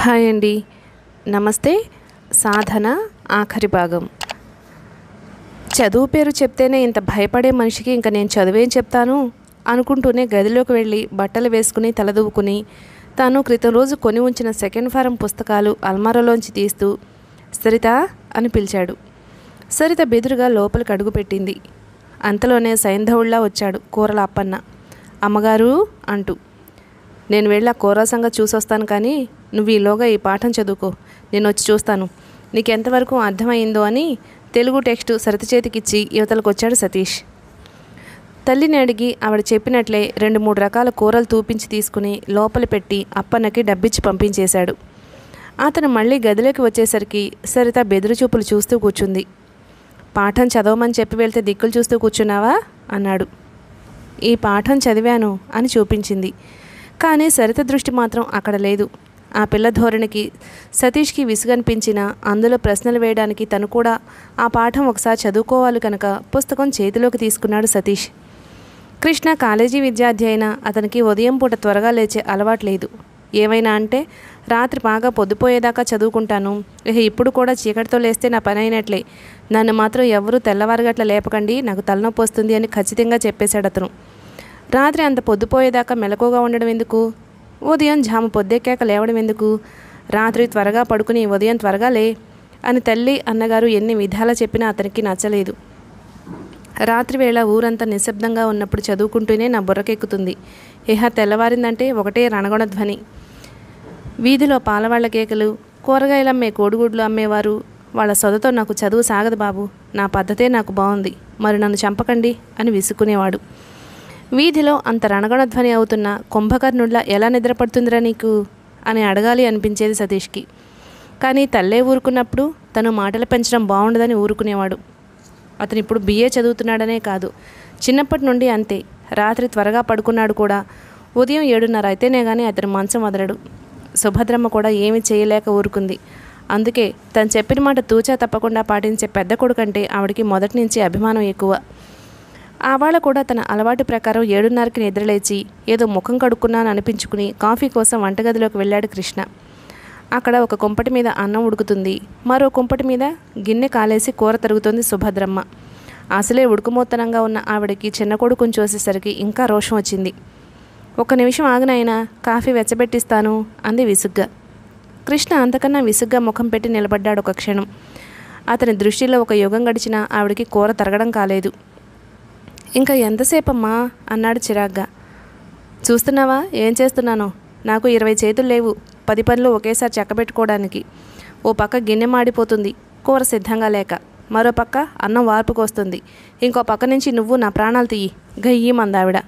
hi అండి నమస్తే సాధన ఆఖరి భాగం చదువు పేరు చెప్తేనే ఇంత భయపడే మనిషికి ఇంకా నేను చదువేం చెప్తాను అనుకుంటూనే గదిలోకి వెళ్ళి బట్టలు వేసుకుని తలదూవుకుని తాను క్రితం రోజు కొని ఉంచిన సెకండ్ ఫారం పుస్తకాలు అల్మారాలోంచి తీస్తూ సరిత అని పిలిచాడు సరిత బెదురుగా లోపలికి అడుగుపెట్టింది అంతలోనే సైంధవుళ్లా వచ్చాడు కూరల అప్పన్న అమ్మగారు అంటూ నేను వెళ్ళి ఆ కూర సంగతి చూసొస్తాను కానీ నువ్వు ఈలోగా ఈ పాఠం చదువుకో నేను వచ్చి చూస్తాను నీకు ఎంతవరకు అర్థమైందో అని తెలుగు టెక్స్ట్ సరిత చేతికిచ్చి యువతలకు వచ్చాడు సతీష్ తల్లిని అడిగి ఆవిడ చెప్పినట్లే రెండు మూడు రకాల కూరలు తూపించి తీసుకుని లోపల పెట్టి అప్పన్నకి డబ్బిచ్చి పంపించేశాడు అతను మళ్ళీ గదిలోకి వచ్చేసరికి సరిత బెదురు చూపులు చూస్తూ కూర్చుంది పాఠం చదవమని చెప్పి వెళ్తే దిక్కులు చూస్తూ కూర్చున్నావా అన్నాడు ఈ పాఠం చదివాను అని చూపించింది కానీ సరిత దృష్టి మాత్రం అక్కడ లేదు ఆ పిల్ల ధోరణికి సతీష్కి విసుగనిపించిన అందులో ప్రశ్నలు వేయడానికి తను కూడా ఆ పాఠం ఒకసారి చదువుకోవాలి కనుక పుస్తకం చేతిలోకి తీసుకున్నాడు సతీష్ కృష్ణ కాలేజీ విద్యార్థి అయినా అతనికి ఉదయం పూట త్వరగా లేచే అలవాటు లేదు ఏమైనా అంటే రాత్రి బాగా పొద్దుపోయేదాకా చదువుకుంటాను ఇక ఇప్పుడు కూడా చీకటితో లేస్తే నా పని అయినట్లే నన్ను మాత్రం ఎవరూ తెల్లవారుగట్ల లేపకండి నాకు తలనొప్పి వస్తుంది అని ఖచ్చితంగా చెప్పేశాడు అతను రాత్రి అంత పొద్దుపోయేదాకా మెలకుగా ఉండడం ఎందుకు ఉదయం జాము పొద్దెక్కాక లేవడం ఎందుకు రాత్రి త్వరగా పడుకుని ఉదయం త్వరగా లే అని తల్లి అన్నగారు ఎన్ని విధాలా చెప్పినా అతనికి నచ్చలేదు రాత్రి వేళ ఊరంతా నిశ్శబ్దంగా ఉన్నప్పుడు చదువుకుంటూనే నా బుర్రకెక్కుతుంది ఇహ తెల్లవారిందంటే ఒకటే రణగొణ ధ్వని వీధిలో పాలవాళ్ల కేకలు కూరగాయలు అమ్మే కోడిగుడ్లు అమ్మేవారు వాళ్ళ సొదతో నాకు చదువు సాగదు బాబు నా పద్ధతే నాకు బాగుంది మరి నన్ను చంపకండి అని విసుక్కునేవాడు వీధిలో అంత రణగణ ధ్వని అవుతున్న కుంభకర్ణుడ్లా ఎలా నిద్రపడుతుందిరా నీకు అని అడగాలి అనిపించేది సతీష్కి కానీ తల్లే ఊరుకున్నప్పుడు తను మాటలు పెంచడం బాగుండదని ఊరుకునేవాడు అతను ఇప్పుడు బిఏ చదువుతున్నాడనే కాదు చిన్నప్పటి నుండి అంతే రాత్రి త్వరగా పడుకున్నాడు కూడా ఉదయం ఏడున్నర అయితేనే కానీ అతను మంచం వదలడు సుభద్రమ్మ కూడా ఏమీ చేయలేక ఊరుకుంది అందుకే తను చెప్పిన మాట తూచా తప్పకుండా పాటించే పెద్ద కొడుకంటే ఆవిడికి మొదటి నుంచి అభిమానం ఎక్కువ ఆవాళ కూడా తన అలవాటు ప్రకారం ఏడున్నరకి నిద్రలేచి ఏదో ముఖం కడుక్కున్నాను అనిపించుకుని కాఫీ కోసం వంటగదిలోకి వెళ్ళాడు కృష్ణ అక్కడ ఒక కుంపటి మీద అన్నం ఉడుకుతుంది మరో కుంపటి మీద గిన్నె కాలేసి కూర తరుగుతుంది సుభద్రమ్మ అసలే ఉడుకుమోత్తనంగా ఉన్న ఆవిడకి చిన్న కొడుకుని చూసేసరికి ఇంకా రోషం వచ్చింది ఒక నిమిషం ఆగినైనా కాఫీ వెచ్చబెట్టిస్తాను అంది విసుగ్గా కృష్ణ అంతకన్నా విసుగ్గా ముఖం పెట్టి నిలబడ్డాడు ఒక క్షణం అతని దృష్టిలో ఒక యుగం గడిచినా ఆవిడకి కూర తరగడం కాలేదు ఇంకా ఎంతసేపమ్మా అన్నాడు చిరాగ్గా చూస్తున్నావా ఏం చేస్తున్నానో నాకు ఇరవై చేతులు లేవు పది పనులు ఒకేసారి చెక్కబెట్టుకోవడానికి ఓ పక్క గిన్నె మాడిపోతుంది కూర సిద్ధంగా లేక మరో పక్క అన్నం వార్పుకు వస్తుంది ఇంకో పక్క నుంచి నువ్వు నా ప్రాణాలు తీయి గయ్యి మందావిడ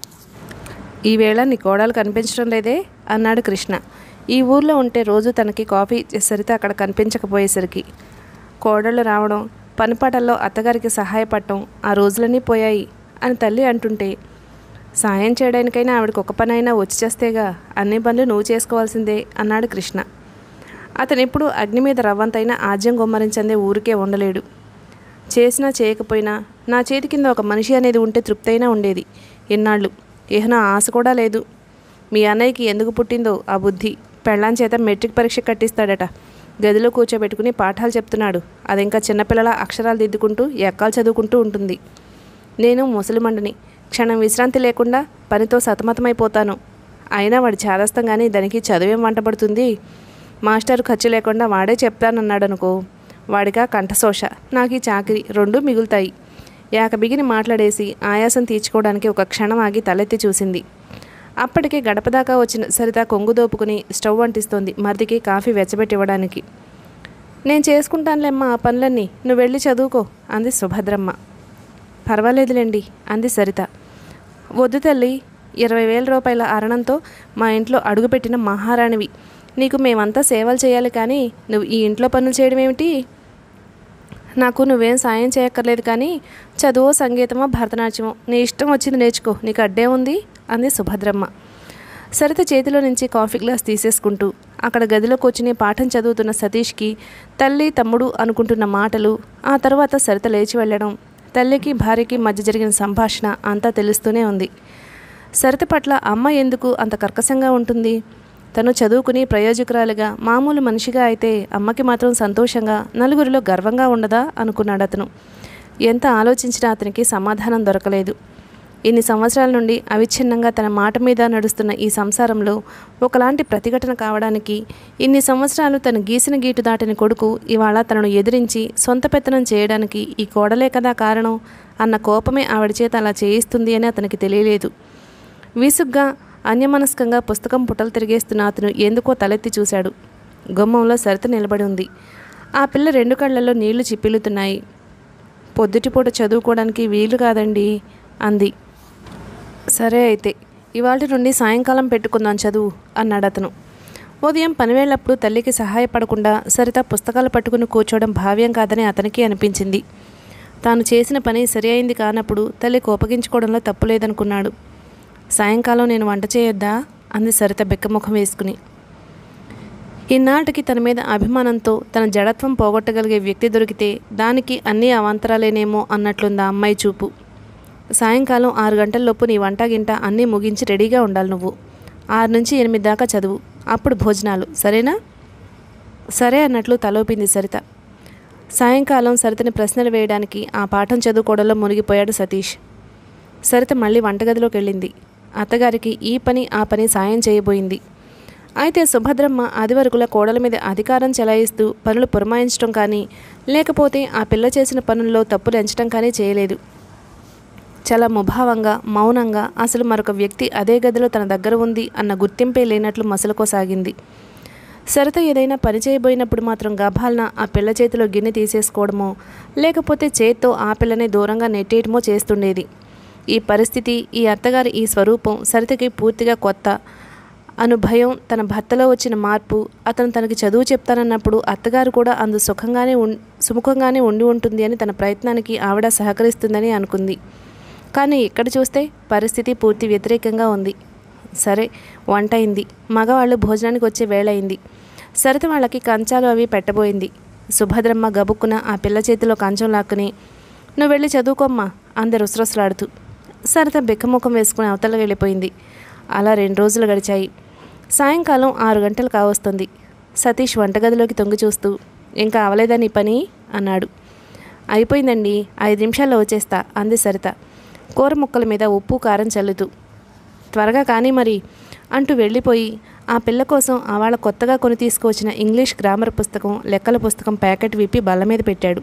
ఈవేళ నీ కోడలు కనిపించడం లేదే అన్నాడు కృష్ణ ఈ ఊర్లో ఉంటే రోజు తనకి కాఫీ సరితే అక్కడ కనిపించకపోయేసరికి కోడళ్ళు రావడం పనిపాటల్లో అత్తగారికి సహాయపడటం ఆ రోజులన్నీ పోయాయి అని తల్లి అంటుంటే సాయం చేయడానికైనా ఆవిడకి ఒక పని అయినా వచ్చి చేస్తేగా అన్ని పనులు నువ్వు చేసుకోవాల్సిందే అన్నాడు కృష్ణ అతను ఎప్పుడు అగ్ని మీద రవ్వంతైనా ఆజ్యం గుమ్మరించందే ఊరికే ఉండలేడు చేసినా చేయకపోయినా నా చేతి కింద ఒక మనిషి అనేది ఉంటే తృప్తైనా ఉండేది ఎన్నాళ్ళు ఏహనా ఆశ కూడా లేదు మీ అన్నయ్యకి ఎందుకు పుట్టిందో ఆ బుద్ధి పెళ్ళాం చేత మెట్రిక్ పరీక్ష కట్టిస్తాడట గదిలో కూర్చోబెట్టుకుని పాఠాలు చెప్తున్నాడు అది ఇంకా చిన్నపిల్లల అక్షరాలు దిద్దుకుంటూ ఎక్కాలు చదువుకుంటూ ఉంటుంది నేను ముసలిమండని క్షణం విశ్రాంతి లేకుండా పనితో సతమతమైపోతాను అయినా వాడి చేదస్తం కానీ దానికి చదువేం వంటపడుతుంది మాస్టర్ ఖర్చు లేకుండా వాడే చెప్తానన్నాడు అనుకో వాడిగా కంఠశోష నాకు ఈ చాకరీ రెండూ మిగులుతాయి యాక బిగిని మాట్లాడేసి ఆయాసం తీర్చుకోవడానికి ఒక క్షణం ఆగి తలెత్తి చూసింది అప్పటికే గడప దాకా వచ్చిన సరిత కొంగు దోపుకుని స్టవ్ అంటిస్తోంది మరిదికి కాఫీ వెచ్చబెట్టివ్వడానికి నేను చేసుకుంటానులేమ్మా ఆ పనులన్నీ నువ్వు వెళ్ళి చదువుకో అంది సుభద్రమ్మ పర్వాలేదులేండి అంది సరిత వద్దు తల్లి ఇరవై వేల రూపాయల అరణంతో మా ఇంట్లో అడుగుపెట్టిన మహారాణివి నీకు మేమంతా సేవలు చేయాలి కానీ నువ్వు ఈ ఇంట్లో పనులు చేయడం ఏమిటి నాకు నువ్వేం సాయం చేయక్కర్లేదు కానీ చదువు సంగీతమో భరతనాట్యమో నీ ఇష్టం వచ్చింది నేర్చుకో నీకు అడ్డే ఉంది అంది సుభద్రమ్మ సరిత చేతిలో నుంచి కాఫీ గ్లాస్ తీసేసుకుంటూ అక్కడ గదిలో కూర్చుని పాఠం చదువుతున్న సతీష్కి తల్లి తమ్ముడు అనుకుంటున్న మాటలు ఆ తర్వాత సరిత లేచి వెళ్ళడం తల్లికి భార్యకి మధ్య జరిగిన సంభాషణ అంతా తెలుస్తూనే ఉంది సరిత పట్ల అమ్మ ఎందుకు అంత కర్కశంగా ఉంటుంది తను చదువుకుని ప్రయోజకురాలుగా మామూలు మనిషిగా అయితే అమ్మకి మాత్రం సంతోషంగా నలుగురిలో గర్వంగా ఉండదా అనుకున్నాడు అతను ఎంత ఆలోచించినా అతనికి సమాధానం దొరకలేదు ఇన్ని సంవత్సరాల నుండి అవిచ్ఛిన్నంగా తన మాట మీద నడుస్తున్న ఈ సంసారంలో ఒకలాంటి ప్రతిఘటన కావడానికి ఇన్ని సంవత్సరాలు తను గీసిన గీటు దాటిన కొడుకు ఇవాళ తనను ఎదిరించి సొంత పెత్తనం చేయడానికి ఈ కోడలే కదా కారణం అన్న కోపమే ఆవిడ చేత అలా చేయిస్తుంది అని అతనికి తెలియలేదు విసుగ్గా అన్యమనస్కంగా పుస్తకం పుటలు తిరిగేస్తున్న అతను ఎందుకో తలెత్తి చూశాడు గుమ్మంలో సరిత నిలబడి ఉంది ఆ పిల్ల రెండు కళ్ళల్లో నీళ్లు చిప్పిల్లుతున్నాయి పొద్దుటిపూట చదువుకోవడానికి వీలు కాదండి అంది సరే అయితే ఇవాళ నుండి సాయంకాలం పెట్టుకుందాం చదువు అన్నాడు అతను ఉదయం పనివేళ్ళప్పుడు తల్లికి సహాయపడకుండా సరిత పుస్తకాలు పట్టుకుని కూర్చోవడం భావ్యం కాదని అతనికి అనిపించింది తాను చేసిన పని సరి అయింది కానప్పుడు తల్లి కోపగించుకోవడంలో తప్పు లేదనుకున్నాడు సాయంకాలం నేను వంట చేయొద్దా అంది సరిత బెక్కముఖం వేసుకుని ఇన్నాటికి తన మీద అభిమానంతో తన జడత్వం పోగొట్టగలిగే వ్యక్తి దొరికితే దానికి అన్ని అవాంతరాలేనేమో అన్నట్లుందా అమ్మాయి చూపు సాయంకాలం ఆరు గంటలలోపు నీ వంట గింట అన్నీ ముగించి రెడీగా ఉండాలి నువ్వు ఆరు నుంచి ఎనిమిది దాకా చదువు అప్పుడు భోజనాలు సరేనా సరే అన్నట్లు తలోపింది సరిత సాయంకాలం సరితని ప్రశ్నలు వేయడానికి ఆ పాఠం చదువుకోవడంలో మునిగిపోయాడు సతీష్ సరిత మళ్ళీ వంటగదిలోకి వెళ్ళింది అత్తగారికి ఈ పని ఆ పని సాయం చేయబోయింది అయితే సుభద్రమ్మ ఆదివరకుల కోడల మీద అధికారం చెలాయిస్తూ పనులు పురమాయించడం కానీ లేకపోతే ఆ పిల్ల చేసిన పనుల్లో తప్పులు ఎంచడం కానీ చేయలేదు చాలా ముభావంగా మౌనంగా అసలు మరొక వ్యక్తి అదే గదిలో తన దగ్గర ఉంది అన్న గుర్తింపే లేనట్లు మసలుకోసాగింది సరిత ఏదైనా పని చేయబోయినప్పుడు మాత్రం గభాలన ఆ పిల్ల చేతిలో గిన్నె తీసేసుకోవడమో లేకపోతే చేత్తో ఆ పిల్లని దూరంగా నెట్టేయటమో చేస్తుండేది ఈ పరిస్థితి ఈ అత్తగారి ఈ స్వరూపం సరితకి పూర్తిగా కొత్త అను భయం తన భర్తలో వచ్చిన మార్పు అతను తనకి చదువు చెప్తానన్నప్పుడు అత్తగారు కూడా అందు సుఖంగానే ఉం సుముఖంగానే ఉండి ఉంటుంది అని తన ప్రయత్నానికి ఆవిడ సహకరిస్తుందని అనుకుంది కానీ ఇక్కడ చూస్తే పరిస్థితి పూర్తి వ్యతిరేకంగా ఉంది సరే వంట అయింది మగవాళ్ళు భోజనానికి వచ్చే వేళ అయింది సరిత వాళ్ళకి కంచాలు అవి పెట్టబోయింది సుభద్రమ్మ గబుక్కున ఆ పిల్ల చేతిలో కంచం లాక్కుని నువ్వు వెళ్ళి చదువుకోమ్మా అంది రుసరుసలాడుతూ సరిత బెక్కముఖం వేసుకుని అవతల వెళ్ళిపోయింది అలా రెండు రోజులు గడిచాయి సాయంకాలం ఆరు గంటలు కావస్తుంది సతీష్ వంటగదిలోకి తొంగి చూస్తూ ఇంకా అవలేదా నీ పని అన్నాడు అయిపోయిందండి ఐదు నిమిషాల్లో వచ్చేస్తా అంది సరిత కూర ముక్కల మీద ఉప్పు కారం చల్లుతూ త్వరగా కానీ మరి అంటూ వెళ్ళిపోయి ఆ పిల్ల కోసం ఆవాళ కొత్తగా కొని తీసుకువచ్చిన ఇంగ్లీష్ గ్రామర్ పుస్తకం లెక్కల పుస్తకం ప్యాకెట్ విప్పి బల్ల మీద పెట్టాడు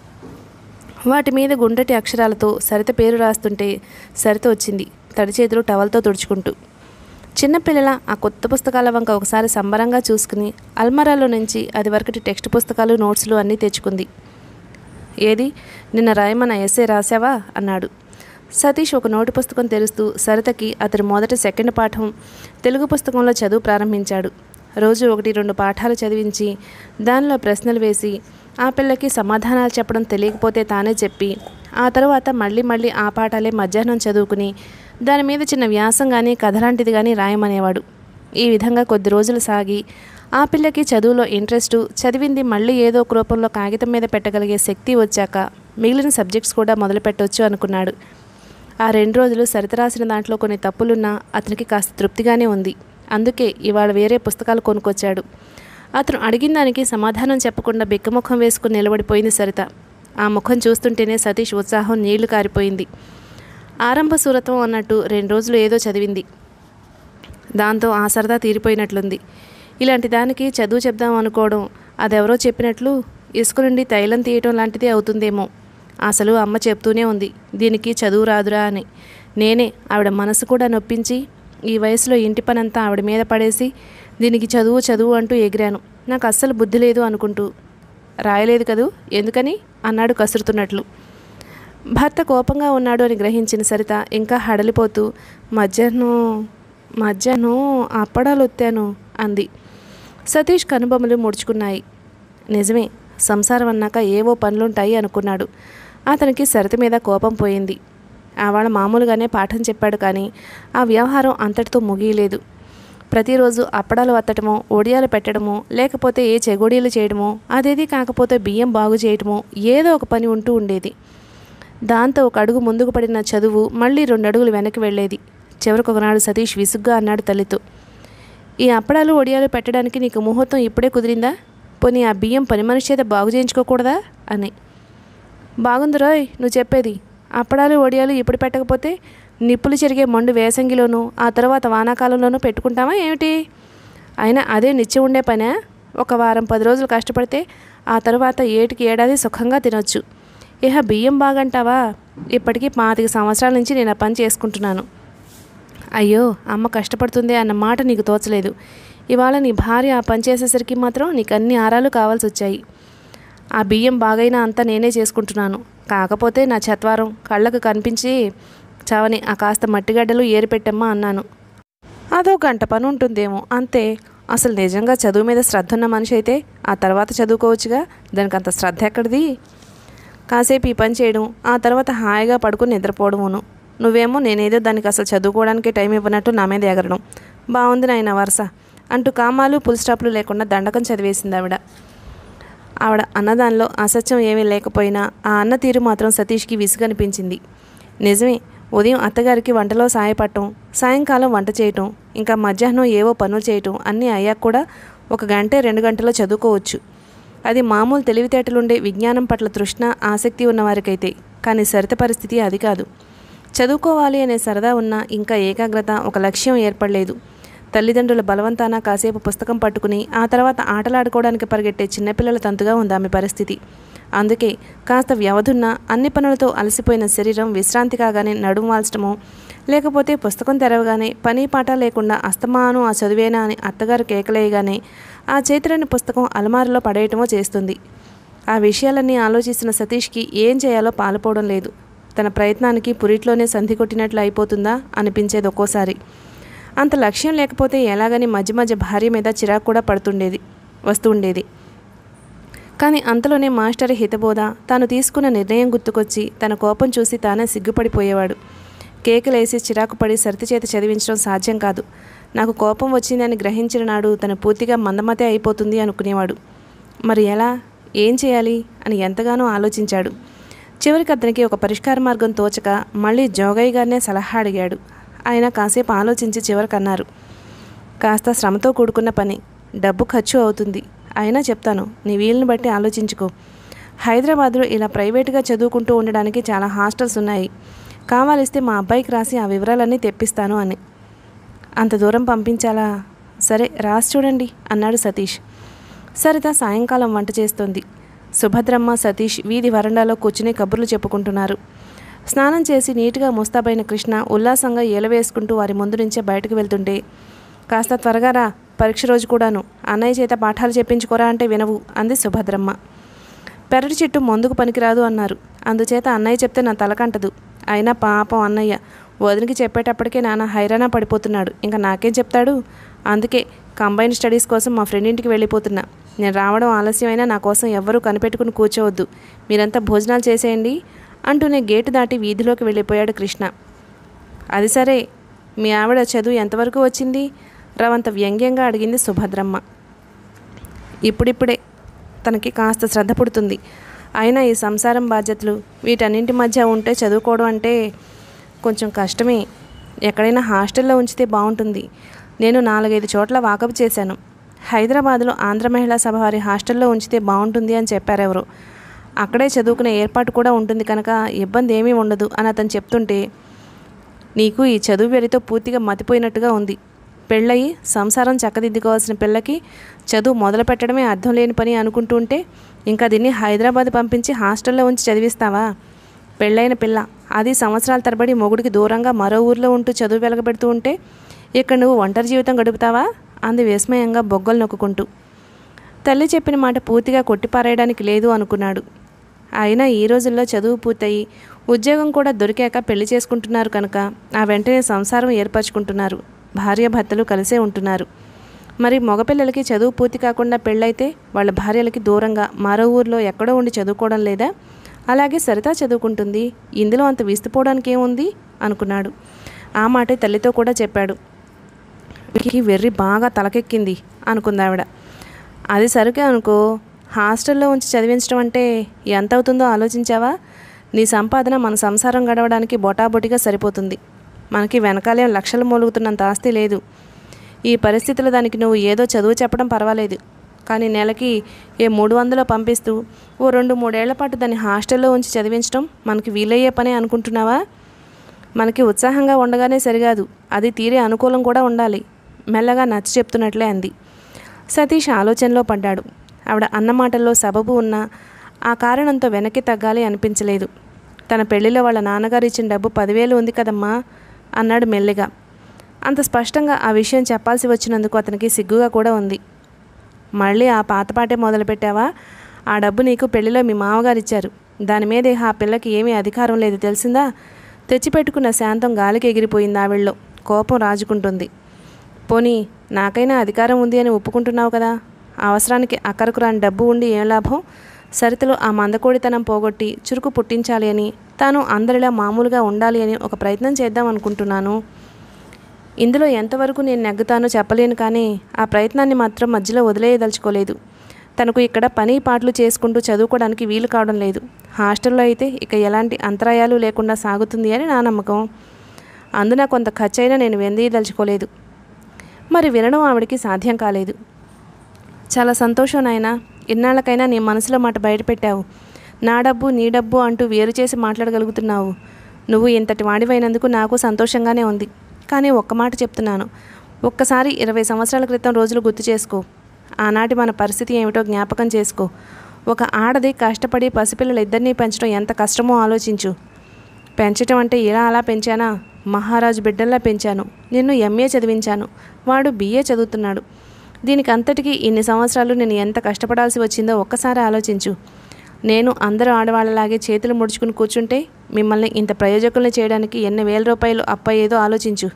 వాటి మీద గుండ్రటి అక్షరాలతో సరిత పేరు రాస్తుంటే సరిత వచ్చింది తడి చేతులు టవల్తో తుడుచుకుంటూ చిన్నపిల్లల ఆ కొత్త పుస్తకాల వంక ఒకసారి సంబరంగా చూసుకుని అల్మరాలో నుంచి అది వరకటి టెక్స్ట్ పుస్తకాలు నోట్స్లు అన్నీ తెచ్చుకుంది ఏది నిన్న రాయమన్న ఎస్ఏ రాసావా అన్నాడు సతీష్ ఒక నోటు పుస్తకం తెరుస్తూ సరితకి అతని మొదటి సెకండ్ పాఠం తెలుగు పుస్తకంలో చదువు ప్రారంభించాడు రోజు ఒకటి రెండు పాఠాలు చదివించి దానిలో ప్రశ్నలు వేసి ఆ పిల్లకి సమాధానాలు చెప్పడం తెలియకపోతే తానే చెప్పి ఆ తర్వాత మళ్ళీ మళ్ళీ ఆ పాఠాలే మధ్యాహ్నం చదువుకుని దాని మీద చిన్న వ్యాసం కానీ కథ లాంటిది కానీ రాయమనేవాడు ఈ విధంగా కొద్ది రోజులు సాగి ఆ పిల్లకి చదువులో ఇంట్రెస్టు చదివింది మళ్ళీ ఏదో ఒక రూపంలో కాగితం మీద పెట్టగలిగే శక్తి వచ్చాక మిగిలిన సబ్జెక్ట్స్ కూడా మొదలుపెట్టవచ్చు అనుకున్నాడు ఆ రెండు రోజులు సరిత రాసిన దాంట్లో కొన్ని తప్పులున్నా అతనికి కాస్త తృప్తిగానే ఉంది అందుకే ఇవాళ వేరే పుస్తకాలు కొనుక్కొచ్చాడు అతను అడిగిన దానికి సమాధానం చెప్పకుండా బిక్కముఖం వేసుకుని నిలబడిపోయింది సరిత ఆ ముఖం చూస్తుంటేనే సతీష్ ఉత్సాహం నీళ్లు కారిపోయింది ఆరంభ సూరత్వం అన్నట్టు రెండు రోజులు ఏదో చదివింది దాంతో ఆ సరదా తీరిపోయినట్లుంది ఇలాంటి దానికి చదువు చెప్దాం అనుకోవడం అదెవరో చెప్పినట్లు ఇసుక నుండి తైలం తీయటం లాంటిదే అవుతుందేమో అసలు అమ్మ చెప్తూనే ఉంది దీనికి చదువు రాదురా అని నేనే ఆవిడ మనసు కూడా నొప్పించి ఈ వయసులో ఇంటి పనంతా ఆవిడ మీద పడేసి దీనికి చదువు చదువు అంటూ ఎగిరాను నాకు అస్సలు బుద్ధి లేదు అనుకుంటూ రాయలేదు కదూ ఎందుకని అన్నాడు కసురుతున్నట్లు భర్త కోపంగా ఉన్నాడు అని గ్రహించిన సరిత ఇంకా హడలిపోతూ మధ్యాహ్నం మధ్యాహ్నం అప్పడాలు ఒత్తాను అంది సతీష్ కనుబొమ్మలు ముడుచుకున్నాయి నిజమే సంసారం అన్నాక ఏవో పనులుంటాయి అనుకున్నాడు అతనికి సరిత మీద కోపం పోయింది ఆవాళ మామూలుగానే పాఠం చెప్పాడు కానీ ఆ వ్యవహారం అంతటితో ముగియలేదు ప్రతిరోజు అప్పడాలు వత్తటమో ఒడియాలు పెట్టడమో లేకపోతే ఏ చెగోడీలు చేయడమో అదేది కాకపోతే బియ్యం బాగు చేయడమో ఏదో ఒక పని ఉంటూ ఉండేది దాంతో ఒక అడుగు ముందుకు పడిన చదువు మళ్ళీ రెండు అడుగులు వెనక్కి వెళ్ళేది చివరికి ఒకనాడు సతీష్ విసుగ్గా అన్నాడు తల్లితో ఈ అప్పడాలు ఒడియాలు పెట్టడానికి నీకు ముహూర్తం ఇప్పుడే కుదిరిందా పోనీ ఆ బియ్యం పని మనిషి చేత బాగు చేయించుకోకూడదా అని బాగుంది రోయ్ నువ్వు చెప్పేది అప్పడాలు వడియాలు ఇప్పుడు పెట్టకపోతే నిప్పులు చెరిగే మండు వేసంగిలోనూ ఆ తర్వాత వానాకాలంలోనూ పెట్టుకుంటామా ఏమిటి అయినా అదే నిత్యం ఉండే పనే ఒక వారం పది రోజులు కష్టపడితే ఆ తర్వాత ఏటికి ఏడాది సుఖంగా తినొచ్చు ఇహ బియ్యం బాగంటావా ఇప్పటికీ పాతిక సంవత్సరాల నుంచి నేను ఆ పని చేసుకుంటున్నాను అయ్యో అమ్మ కష్టపడుతుంది అన్న మాట నీకు తోచలేదు ఇవాళ నీ భార్య ఆ పని చేసేసరికి మాత్రం నీకు అన్ని ఆరాలు కావాల్సి వచ్చాయి ఆ బియ్యం బాగైనా అంతా నేనే చేసుకుంటున్నాను కాకపోతే నా చత్వారం కళ్ళకు కనిపించి చావని ఆ కాస్త మట్టిగడ్డలు ఏరిపెట్టమ్మా అన్నాను అదో గంట పని ఉంటుందేమో అంతే అసలు నిజంగా చదువు మీద శ్రద్ధ ఉన్న మనిషి అయితే ఆ తర్వాత చదువుకోవచ్చుగా దానికి అంత శ్రద్ధ ఎక్కడిది కాసేపు ఈ పని చేయడం ఆ తర్వాత హాయిగా పడుకుని నిద్రపోవడమును నువ్వేమో నేనేదో దానికి అసలు చదువుకోవడానికి టైం ఇవ్వనట్టు నా మీద ఎగరడం బాగుంది నాయన వరుస అంటూ కామాలు పుల్ స్టాప్లు లేకుండా దండకం చదివేసింది ఆవిడ ఆవిడ అన్నదానిలో అసత్యం ఏమీ లేకపోయినా ఆ అన్న తీరు మాత్రం సతీష్కి విసుగనిపించింది నిజమే ఉదయం అత్తగారికి వంటలో సాయపడటం సాయంకాలం వంట చేయటం ఇంకా మధ్యాహ్నం ఏవో పనులు చేయటం అన్నీ అయ్యాక కూడా ఒక గంట రెండు గంటలో చదువుకోవచ్చు అది మామూలు తెలివితేటలుండే విజ్ఞానం పట్ల తృష్ణ ఆసక్తి ఉన్నవారికైతే కానీ సరిత పరిస్థితి అది కాదు చదువుకోవాలి అనే సరదా ఉన్నా ఇంకా ఏకాగ్రత ఒక లక్ష్యం ఏర్పడలేదు తల్లిదండ్రుల బలవంతాన కాసేపు పుస్తకం పట్టుకుని ఆ తర్వాత ఆటలాడుకోవడానికి పరిగెట్టే చిన్నపిల్లల తంతుగా ఉంది ఆమె పరిస్థితి అందుకే కాస్త వ్యవధున్న అన్ని పనులతో అలసిపోయిన శరీరం విశ్రాంతి కాగానే నడుము వాల్చడమో లేకపోతే పుస్తకం తెరవగానే పని పాట లేకుండా అస్తమాను ఆ చదివేనా అని అత్తగారు కేకలేయగానే ఆ చేతిలోని పుస్తకం అలమారులో పడేయటమో చేస్తుంది ఆ విషయాలన్నీ ఆలోచిస్తున్న సతీష్కి ఏం చేయాలో పాలుపోవడం లేదు తన ప్రయత్నానికి పురిట్లోనే సంధి కొట్టినట్లు అయిపోతుందా అనిపించేది ఒక్కోసారి అంత లక్ష్యం లేకపోతే ఎలాగని మధ్య మధ్య భార్య మీద చిరాకు కూడా పడుతుండేది వస్తూ ఉండేది కానీ అంతలోనే మాస్టర్ హితబోధ తాను తీసుకున్న నిర్ణయం గుర్తుకొచ్చి తన కోపం చూసి తానే సిగ్గుపడిపోయేవాడు కేకలేసి చిరాకు పడి సరితి చేత చదివించడం సాధ్యం కాదు నాకు కోపం వచ్చిందని గ్రహించిన నాడు తను పూర్తిగా మందమతే అయిపోతుంది అనుకునేవాడు మరి ఎలా ఏం చేయాలి అని ఎంతగానో ఆలోచించాడు చివరికి అతనికి ఒక పరిష్కార మార్గం తోచక మళ్ళీ జోగయ్య గారినే సలహా అడిగాడు ఆయన కాసేపు ఆలోచించి చివరికి అన్నారు కాస్త శ్రమతో కూడుకున్న పని డబ్బు ఖర్చు అవుతుంది అయినా చెప్తాను నీ వీలుని బట్టి ఆలోచించుకో హైదరాబాద్లో ఇలా ప్రైవేటుగా చదువుకుంటూ ఉండడానికి చాలా హాస్టల్స్ ఉన్నాయి కావాలిస్తే మా అబ్బాయికి రాసి ఆ వివరాలన్నీ తెప్పిస్తాను అని అంత దూరం పంపించాలా సరే రాసి చూడండి అన్నాడు సతీష్ సరిత సాయంకాలం వంట చేస్తోంది సుభద్రమ్మ సతీష్ వీధి వరండాలో కూర్చుని కబుర్లు చెప్పుకుంటున్నారు స్నానం చేసి నీట్గా ముస్తాబైన కృష్ణ ఉల్లాసంగా ఏలవేసుకుంటూ వారి ముందు నుంచే బయటకు వెళ్తుంటే కాస్త త్వరగా రా పరీక్ష రోజు కూడాను అన్నయ్య చేత పాఠాలు చెప్పించుకోరా అంటే వినవు అంది సుభద్రమ్మ పెరటి చెట్టు మందుకు పనికిరాదు అన్నారు అందుచేత అన్నయ్య చెప్తే నా తలకంటదు అయినా పాపం అన్నయ్య వదినికి చెప్పేటప్పటికే నాన్న హైరాణ పడిపోతున్నాడు ఇంకా నాకేం చెప్తాడు అందుకే కంబైన్ స్టడీస్ కోసం మా ఫ్రెండ్ ఇంటికి వెళ్ళిపోతున్నా నేను రావడం ఆలస్యమైనా నా కోసం ఎవ్వరూ కనిపెట్టుకుని కూర్చోవద్దు మీరంతా భోజనాలు చేసేయండి అంటూనే గేటు దాటి వీధిలోకి వెళ్ళిపోయాడు కృష్ణ అది సరే మీ ఆవిడ చదువు ఎంతవరకు వచ్చింది రవంత వ్యంగ్యంగా అడిగింది సుభద్రమ్మ ఇప్పుడిప్పుడే తనకి కాస్త శ్రద్ధ పుడుతుంది అయినా ఈ సంసారం బాధ్యతలు వీటన్నింటి మధ్య ఉంటే చదువుకోవడం అంటే కొంచెం కష్టమే ఎక్కడైనా హాస్టల్లో ఉంచితే బాగుంటుంది నేను నాలుగైదు చోట్ల వాకపు చేశాను హైదరాబాద్లో ఆంధ్ర మహిళా సభ వారి హాస్టల్లో ఉంచితే బాగుంటుంది అని చెప్పారు ఎవరు అక్కడే చదువుకునే ఏర్పాటు కూడా ఉంటుంది కనుక ఇబ్బంది ఏమీ ఉండదు అని అతను చెప్తుంటే నీకు ఈ చదువు వెరితో పూర్తిగా మతిపోయినట్టుగా ఉంది పెళ్ళయి సంసారం చక్కదిద్దుకోవాల్సిన పిల్లకి చదువు మొదలు పెట్టడమే అర్థం లేని పని అనుకుంటూ ఉంటే ఇంకా దీన్ని హైదరాబాద్ పంపించి హాస్టల్లో ఉంచి చదివిస్తావా పెళ్ళైన పిల్ల అది సంవత్సరాల తరబడి మొగుడికి దూరంగా మరో ఊర్లో ఉంటూ చదువు వెలగబెడుతూ ఉంటే ఇక్కడ నువ్వు ఒంటరి జీవితం గడుపుతావా అంది విస్మయంగా బొగ్గలు నొక్కుంటూ తల్లి చెప్పిన మాట పూర్తిగా కొట్టిపారేయడానికి లేదు అనుకున్నాడు అయినా ఈ రోజుల్లో చదువు పూర్తయి ఉద్యోగం కూడా దొరికాక పెళ్లి చేసుకుంటున్నారు కనుక ఆ వెంటనే సంసారం ఏర్పరచుకుంటున్నారు భార్యాభర్తలు కలిసే ఉంటున్నారు మరి మగపిల్లలకి చదువు పూర్తి కాకుండా పెళ్ళైతే వాళ్ళ భార్యలకి దూరంగా మరో ఊర్లో ఎక్కడో ఉండి చదువుకోవడం లేదా అలాగే సరితా చదువుకుంటుంది ఇందులో అంత విస్తుపోవడానికి ఏముంది అనుకున్నాడు ఆ మాటే తల్లితో కూడా చెప్పాడు వీడికి వెర్రి బాగా తలకెక్కింది అనుకుందావిడ అది సరికే అనుకో హాస్టల్లో ఉంచి చదివించడం అంటే ఎంత అవుతుందో ఆలోచించావా నీ సంపాదన మన సంసారం గడవడానికి బొటాబొటిగా సరిపోతుంది మనకి వెనకాలే లక్షలు మూలుగుతున్నంత ఆస్తి లేదు ఈ పరిస్థితుల్లో దానికి నువ్వు ఏదో చదువు చెప్పడం పర్వాలేదు కానీ నెలకి ఏ మూడు వందలు పంపిస్తూ ఓ రెండు మూడేళ్ల పాటు దాన్ని హాస్టల్లో ఉంచి చదివించడం మనకి వీలయ్యే పని అనుకుంటున్నావా మనకి ఉత్సాహంగా ఉండగానే సరికాదు అది తీరే అనుకూలం కూడా ఉండాలి మెల్లగా నచ్చ చెప్తున్నట్లే అంది సతీష్ ఆలోచనలో పడ్డాడు ఆవిడ అన్న మాటల్లో సబబు ఉన్నా ఆ కారణంతో వెనక్కి తగ్గాలి అనిపించలేదు తన పెళ్లిలో వాళ్ళ నాన్నగారు ఇచ్చిన డబ్బు పదివేలు ఉంది కదమ్మా అన్నాడు మెల్లిగా అంత స్పష్టంగా ఆ విషయం చెప్పాల్సి వచ్చినందుకు అతనికి సిగ్గుగా కూడా ఉంది మళ్ళీ ఆ పాతపాటే మొదలుపెట్టావా ఆ డబ్బు నీకు పెళ్లిలో మీ మామగారు ఇచ్చారు దాని మీదే ఆ పిల్లకి ఏమీ అధికారం లేదు తెలిసిందా తెచ్చిపెట్టుకున్న శాంతం గాలికి ఎగిరిపోయింది ఆవిళ్ళలో కోపం రాజుకుంటుంది పోనీ నాకైనా అధికారం ఉంది అని ఒప్పుకుంటున్నావు కదా అవసరానికి అక్కరకు రాని డబ్బు ఉండి ఏం లాభం సరితలో ఆ మందకోడితనం పోగొట్టి చురుకు పుట్టించాలి అని తాను అందరిలా మామూలుగా ఉండాలి అని ఒక ప్రయత్నం చేద్దాం అనుకుంటున్నాను ఇందులో ఎంతవరకు నేను నెగ్గుతానో చెప్పలేను కానీ ఆ ప్రయత్నాన్ని మాత్రం మధ్యలో వదిలేయదలుచుకోలేదు తనకు ఇక్కడ పని పాటలు చేసుకుంటూ చదువుకోవడానికి వీలు కావడం లేదు హాస్టల్లో అయితే ఇక ఎలాంటి అంతరాయాలు లేకుండా సాగుతుంది అని నా నమ్మకం అందున కొంత ఖర్చైనా నేను వెందీయదలుచుకోలేదు మరి వినడం ఆవిడికి సాధ్యం కాలేదు చాలా సంతోషం నాయనా ఇన్నాళ్ళకైనా నీ మనసులో మాట బయటపెట్టావు నా డబ్బు నీ డబ్బు అంటూ వేరు చేసి మాట్లాడగలుగుతున్నావు నువ్వు ఇంతటి వాడివైనందుకు నాకు సంతోషంగానే ఉంది కానీ ఒక్క మాట చెప్తున్నాను ఒక్కసారి ఇరవై సంవత్సరాల క్రితం రోజులు గుర్తు చేసుకో ఆనాటి మన పరిస్థితి ఏమిటో జ్ఞాపకం చేసుకో ఒక ఆడది కష్టపడి పసిపిల్లలిద్దరినీ పెంచడం ఎంత కష్టమో ఆలోచించు పెంచటం అంటే ఇలా అలా పెంచానా మహారాజు బిడ్డల్లా పెంచాను నిన్ను ఎంఏ చదివించాను వాడు బిఏ చదువుతున్నాడు దీనికి అంతటికీ ఇన్ని సంవత్సరాలు నేను ఎంత కష్టపడాల్సి వచ్చిందో ఒక్కసారి ఆలోచించు నేను అందరూ ఆడవాళ్ళలాగే చేతులు ముడుచుకుని కూర్చుంటే మిమ్మల్ని ఇంత ప్రయోజకుల్ని చేయడానికి ఎన్ని వేల రూపాయలు అప్పయ్యేదో ఆలోచించు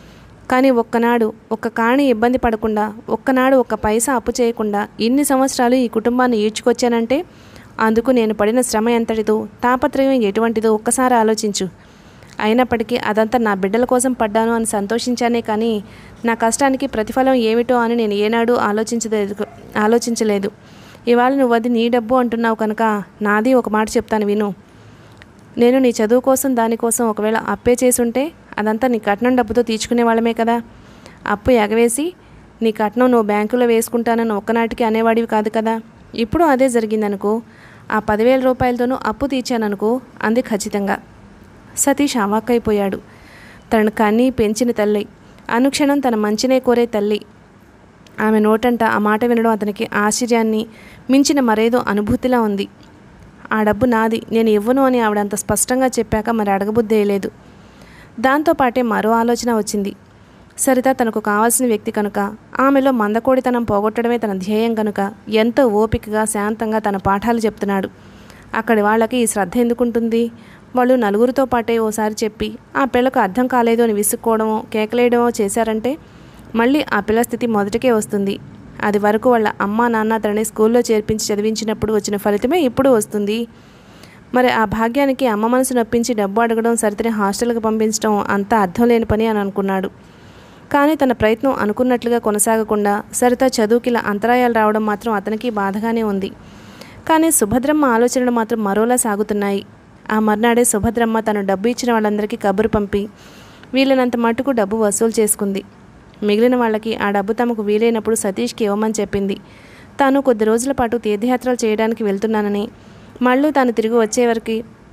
కానీ ఒక్కనాడు ఒక్క కాణి ఇబ్బంది పడకుండా ఒక్కనాడు ఒక్క పైసా అప్పు చేయకుండా ఇన్ని సంవత్సరాలు ఈ కుటుంబాన్ని ఈడ్చుకొచ్చానంటే అందుకు నేను పడిన శ్రమ ఎంతటిదో తాపత్రయం ఎటువంటిదో ఒక్కసారి ఆలోచించు అయినప్పటికీ అదంతా నా బిడ్డల కోసం పడ్డాను అని సంతోషించానే కానీ నా కష్టానికి ప్రతిఫలం ఏమిటో అని నేను ఏనాడు ఆలోచించలేదు ఆలోచించలేదు ఇవాళ నువ్వు అది నీ డబ్బు అంటున్నావు కనుక నాది ఒక మాట చెప్తాను విను నేను నీ చదువు కోసం దానికోసం ఒకవేళ అప్పే చేసుంటే అదంతా నీ కట్నం డబ్బుతో తీర్చుకునే వాళ్ళమే కదా అప్పు ఎగవేసి నీ కట్నం నువ్వు బ్యాంకులో వేసుకుంటానని ఒక్కనాటికి అనేవాడివి కాదు కదా ఇప్పుడు అదే జరిగిందనుకో ఆ పదివేల రూపాయలతోనూ అప్పు తీర్చాననుకో అంది ఖచ్చితంగా సతీష్ అవాక్కైపోయాడు తనను కన్నీ పెంచిన తల్లి అనుక్షణం తన మంచినే కోరే తల్లి ఆమె నోటంట ఆ మాట వినడం అతనికి ఆశ్చర్యాన్ని మించిన మరేదో అనుభూతిలా ఉంది ఆ డబ్బు నాది నేను ఇవ్వను అని ఆవిడంత స్పష్టంగా చెప్పాక మరి అడగబుద్ధేయలేదు దాంతోపాటే మరో ఆలోచన వచ్చింది సరిత తనకు కావాల్సిన వ్యక్తి కనుక ఆమెలో మందకోడితనం పోగొట్టడమే తన ధ్యేయం కనుక ఎంతో ఓపికగా శాంతంగా తన పాఠాలు చెప్తున్నాడు అక్కడి వాళ్ళకి ఈ శ్రద్ధ ఎందుకుంటుంది వాళ్ళు నలుగురితో పాటే ఓసారి చెప్పి ఆ పిల్లకు అర్థం కాలేదు అని విసుక్కోవడమో కేకలేయడమో చేశారంటే మళ్ళీ ఆ పిల్ల స్థితి మొదటికే వస్తుంది అది వరకు వాళ్ళ అమ్మ నాన్న తనని స్కూల్లో చేర్పించి చదివించినప్పుడు వచ్చిన ఫలితమే ఇప్పుడు వస్తుంది మరి ఆ భాగ్యానికి అమ్మ మనసు నొప్పించి డబ్బు అడగడం సరితని హాస్టల్కి పంపించడం అంత అర్థం లేని పని అని అనుకున్నాడు కానీ తన ప్రయత్నం అనుకున్నట్లుగా కొనసాగకుండా సరిత చదువుకి ఇలా అంతరాయాలు రావడం మాత్రం అతనికి బాధగానే ఉంది కానీ సుభద్రమ్మ ఆలోచనలు మాత్రం మరోలా సాగుతున్నాయి ఆ మర్నాడే సుభద్రమ్మ తను డబ్బు ఇచ్చిన వాళ్ళందరికీ కబురు పంపి వీలైనంత మట్టుకు డబ్బు వసూలు చేసుకుంది మిగిలిన వాళ్ళకి ఆ డబ్బు తమకు వీలైనప్పుడు సతీష్కి ఇవ్వమని చెప్పింది తాను కొద్ది రోజుల పాటు తీర్థయాత్రలు చేయడానికి వెళ్తున్నానని మళ్ళీ తాను తిరిగి వచ్చేవరకు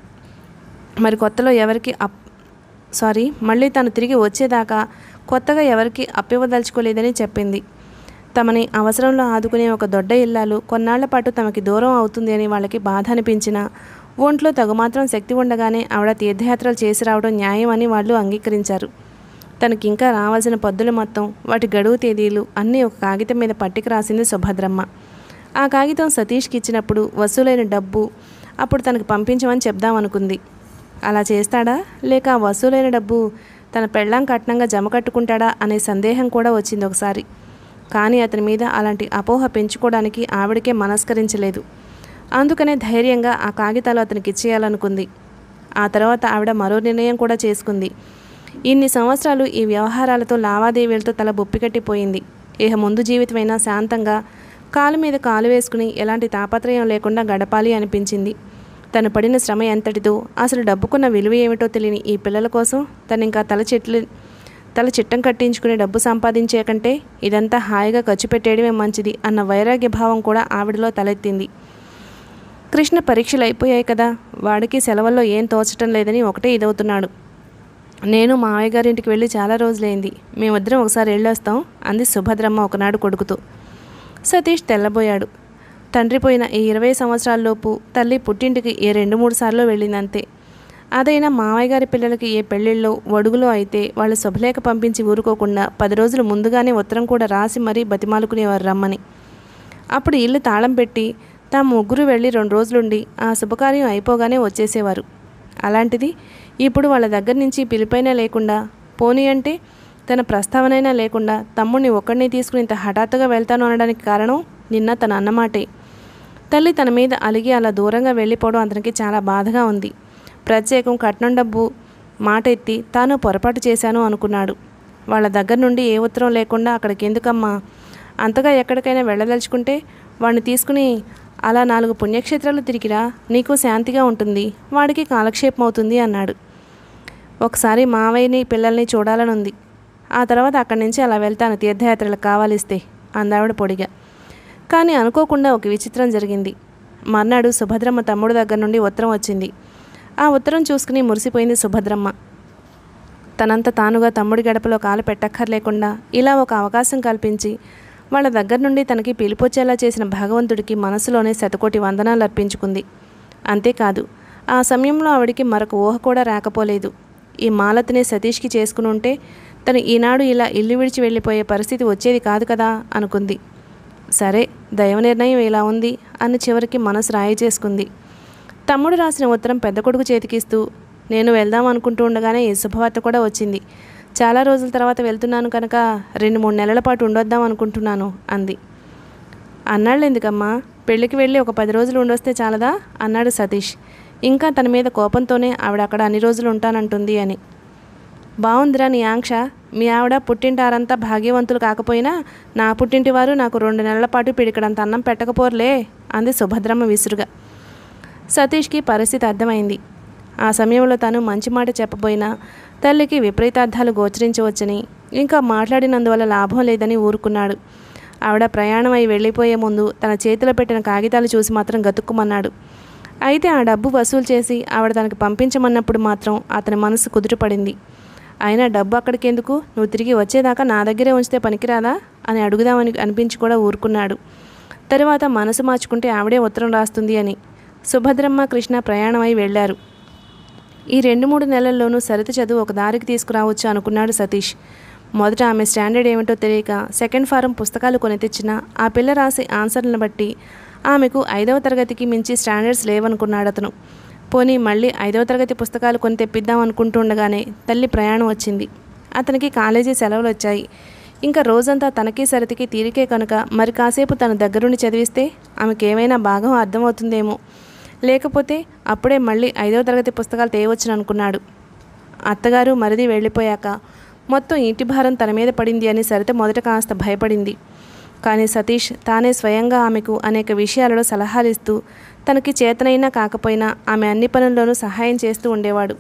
మరి కొత్తలో ఎవరికి అప్ సారీ మళ్ళీ తాను తిరిగి వచ్చేదాకా కొత్తగా ఎవరికి అప్పివ్వదలుచుకోలేదని చెప్పింది తమని అవసరంలో ఆదుకునే ఒక దొడ్డ ఇల్లాలు కొన్నాళ్ల పాటు తమకి దూరం అవుతుంది అని వాళ్ళకి బాధ అనిపించినా ఒంట్లో తగుమాత్రం శక్తి ఉండగానే ఆవిడ తీర్థయాత్రలు చేసి రావడం న్యాయం అని వాళ్ళు అంగీకరించారు తనకి ఇంకా రావాల్సిన పద్దులు మొత్తం వాటి గడువు తేదీలు అన్నీ ఒక కాగితం మీద పట్టికి రాసింది సుభద్రమ్మ ఆ కాగితం సతీష్కి ఇచ్చినప్పుడు వసూలైన డబ్బు అప్పుడు తనకు పంపించమని చెప్దామనుకుంది అలా చేస్తాడా లేక ఆ వసూలైన డబ్బు తన పెళ్ళాం కట్నంగా జమ కట్టుకుంటాడా అనే సందేహం కూడా వచ్చింది ఒకసారి కానీ అతని మీద అలాంటి అపోహ పెంచుకోవడానికి ఆవిడకే మనస్కరించలేదు అందుకనే ధైర్యంగా ఆ కాగితాలు అతనికి ఇచ్చేయాలనుకుంది ఆ తర్వాత ఆవిడ మరో నిర్ణయం కూడా చేసుకుంది ఇన్ని సంవత్సరాలు ఈ వ్యవహారాలతో లావాదేవీలతో తల బొప్పికట్టిపోయింది ఇక ముందు జీవితమైనా శాంతంగా కాలు మీద కాలు వేసుకుని ఎలాంటి తాపత్రయం లేకుండా గడపాలి అనిపించింది తను పడిన శ్రమ ఎంతటిదో అసలు డబ్బుకున్న విలువ ఏమిటో తెలియని ఈ పిల్లల కోసం తను ఇంకా తల చెట్లు తల చిట్టం కట్టించుకుని డబ్బు సంపాదించే కంటే ఇదంతా హాయిగా ఖర్చు పెట్టేయడమే మంచిది అన్న వైరాగ్య భావం కూడా ఆవిడలో తలెత్తింది కృష్ణ పరీక్షలు అయిపోయాయి కదా వాడికి సెలవుల్లో ఏం తోచటం లేదని ఒకటే ఇదవుతున్నాడు నేను మావయ్య గారింటికి వెళ్ళి చాలా రోజులైంది మేమిద్దరం ఒకసారి వెళ్ళొస్తాం అంది సుభద్రమ్మ ఒకనాడు కొడుకుతూ సతీష్ తెల్లబోయాడు తండ్రి పోయిన ఈ ఇరవై సంవత్సరాల్లోపు తల్లి పుట్టింటికి ఏ రెండు మూడు సార్లు వెళ్ళిందంతే అదైనా మావయ్య గారి పిల్లలకి ఏ పెళ్ళిళ్ళో వడుగులో అయితే వాళ్ళు శుభలేఖ పంపించి ఊరుకోకుండా పది రోజులు ముందుగానే ఉత్తరం కూడా రాసి మరీ బతిమాలుకునేవారు రమ్మని అప్పుడు ఇల్లు తాళం పెట్టి తాము ముగ్గురు వెళ్ళి రెండు రోజులుండి ఆ శుభకార్యం అయిపోగానే వచ్చేసేవారు అలాంటిది ఇప్పుడు వాళ్ళ దగ్గర నుంచి పిలిపైనా లేకుండా పోనీ అంటే తన ప్రస్తావనైనా లేకుండా తమ్ముడిని ఒక్కడిని తీసుకుని ఇంత హఠాత్తుగా వెళ్తాను అనడానికి కారణం నిన్న తన అన్నమాటే తల్లి తన మీద అలిగి అలా దూరంగా వెళ్ళిపోవడం అతనికి చాలా బాధగా ఉంది ప్రత్యేకం కట్నం డబ్బు మాట ఎత్తి తాను పొరపాటు చేశాను అనుకున్నాడు వాళ్ళ దగ్గర నుండి ఏ ఉత్తరం లేకుండా అక్కడికి ఎందుకమ్మా అంతగా ఎక్కడికైనా వెళ్ళదలుచుకుంటే వాడిని తీసుకుని అలా నాలుగు పుణ్యక్షేత్రాలు తిరిగిరా నీకు శాంతిగా ఉంటుంది వాడికి కాలక్షేపం అవుతుంది అన్నాడు ఒకసారి మావయ్యని పిల్లల్ని చూడాలని ఉంది ఆ తర్వాత అక్కడి నుంచి అలా వెళ్తాను తీర్థయాత్రలకు కావాలిస్తే అందావిడ పొడిగా కానీ అనుకోకుండా ఒక విచిత్రం జరిగింది మర్నాడు సుభద్రమ్మ తమ్ముడు దగ్గర నుండి ఉత్తరం వచ్చింది ఆ ఉత్తరం చూసుకుని మురిసిపోయింది సుభద్రమ్మ తనంత తానుగా తమ్ముడి గడపలో కాలు పెట్టక్కర్లేకుండా ఇలా ఒక అవకాశం కల్పించి వాళ్ళ దగ్గర నుండి తనకి పిలిపొచ్చేలా చేసిన భగవంతుడికి మనసులోనే శతకోటి వందనాలు అర్పించుకుంది అంతేకాదు ఆ సమయంలో ఆవిడికి మరొక ఊహ కూడా రాకపోలేదు ఈ మాలతిని సతీష్కి చేసుకుని ఉంటే తను ఈనాడు ఇలా ఇల్లు విడిచి వెళ్ళిపోయే పరిస్థితి వచ్చేది కాదు కదా అనుకుంది సరే దైవ నిర్ణయం ఇలా ఉంది అని చివరికి మనసు రాయి చేసుకుంది తమ్ముడు రాసిన ఉత్తరం పెద్ద కొడుకు చేతికిస్తూ నేను వెళ్దాం అనుకుంటూ ఉండగానే ఈ శుభవార్త కూడా వచ్చింది చాలా రోజుల తర్వాత వెళ్తున్నాను కనుక రెండు మూడు నెలల పాటు ఉండొద్దాం అనుకుంటున్నాను అంది అన్నాళ్ళు ఎందుకమ్మా పెళ్ళికి వెళ్ళి ఒక పది రోజులు ఉండొస్తే చాలదా అన్నాడు సతీష్ ఇంకా తన మీద కోపంతోనే ఆవిడ అక్కడ అన్ని రోజులు ఉంటానంటుంది అని బాగుందిరా నీ ఆంక్ష మీ ఆవిడ పుట్టింటారంతా భాగ్యవంతులు కాకపోయినా నా పుట్టింటి వారు నాకు రెండు నెలల పాటు పిడికడంత అన్నం పెట్టకపోర్లే అంది సుభద్రమ్మ విసురుగా సతీష్కి పరిస్థితి అర్థమైంది ఆ సమయంలో తను మంచి మాట చెప్పబోయినా తల్లికి విపరీతార్థాలు గోచరించవచ్చని ఇంకా మాట్లాడినందువల్ల లాభం లేదని ఊరుకున్నాడు ఆవిడ ప్రయాణం అయి వెళ్ళిపోయే ముందు తన చేతిలో పెట్టిన కాగితాలు చూసి మాత్రం గతుక్కుమన్నాడు అయితే ఆ డబ్బు వసూలు చేసి ఆవిడ తనకి పంపించమన్నప్పుడు మాత్రం అతని మనసు కుదుటపడింది అయినా డబ్బు అక్కడికి ఎందుకు నువ్వు తిరిగి వచ్చేదాకా నా దగ్గరే ఉంచితే పనికిరాదా అని అడుగుదామని అనిపించి కూడా ఊరుకున్నాడు తరువాత మనసు మార్చుకుంటే ఆవిడే ఉత్తరం రాస్తుంది అని సుభద్రమ్మ కృష్ణ ప్రయాణమై వెళ్ళారు ఈ రెండు మూడు నెలల్లోనూ సరిత చదువు ఒక దారికి తీసుకురావచ్చు అనుకున్నాడు సతీష్ మొదట ఆమె స్టాండర్డ్ ఏమిటో తెలియక సెకండ్ ఫారం పుస్తకాలు కొని తెచ్చిన ఆ పిల్ల రాసే ఆన్సర్లను బట్టి ఆమెకు ఐదవ తరగతికి మించి స్టాండర్డ్స్ లేవనుకున్నాడు అతను పోనీ మళ్ళీ ఐదవ తరగతి పుస్తకాలు కొని తెప్పిద్దాం అనుకుంటుండగానే తల్లి ప్రయాణం వచ్చింది అతనికి కాలేజీ సెలవులు వచ్చాయి ఇంకా రోజంతా తనకి సరితికి తీరికే కనుక మరి కాసేపు తన దగ్గరుండి చదివిస్తే ఆమెకి ఏమైనా భాగం అర్థమవుతుందేమో లేకపోతే అప్పుడే మళ్ళీ ఐదవ తరగతి పుస్తకాలు తేవచ్చును అనుకున్నాడు అత్తగారు మరిది వెళ్ళిపోయాక మొత్తం ఇంటి భారం తన మీద పడింది అని సరిత మొదట కాస్త భయపడింది కానీ సతీష్ తానే స్వయంగా ఆమెకు అనేక విషయాలలో సలహాలు ఇస్తూ తనకి చేతనైనా కాకపోయినా ఆమె అన్ని పనుల్లోనూ సహాయం చేస్తూ ఉండేవాడు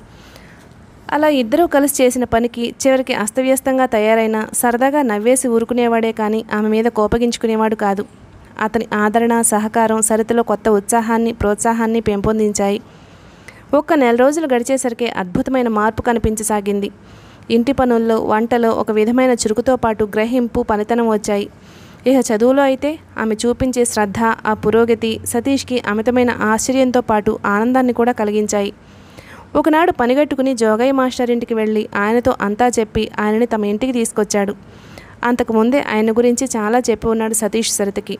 అలా ఇద్దరూ కలిసి చేసిన పనికి చివరికి అస్తవ్యస్తంగా తయారైన సరదాగా నవ్వేసి ఊరుకునేవాడే కానీ ఆమె మీద కోపగించుకునేవాడు కాదు అతని ఆదరణ సహకారం సరితలో కొత్త ఉత్సాహాన్ని ప్రోత్సాహాన్ని పెంపొందించాయి ఒక్క నెల రోజులు గడిచేసరికి అద్భుతమైన మార్పు కనిపించసాగింది ఇంటి పనుల్లో వంటలో ఒక విధమైన చురుకుతో పాటు గ్రహింపు పనితనం వచ్చాయి ఇక చదువులో అయితే ఆమె చూపించే శ్రద్ధ ఆ పురోగతి సతీష్కి అమితమైన ఆశ్చర్యంతో పాటు ఆనందాన్ని కూడా కలిగించాయి ఒకనాడు పనిగట్టుకుని జోగయ్య మాస్టర్ ఇంటికి వెళ్ళి ఆయనతో అంతా చెప్పి ఆయనని తమ ఇంటికి తీసుకొచ్చాడు అంతకుముందే ఆయన గురించి చాలా చెప్పి ఉన్నాడు సతీష్ సరితకి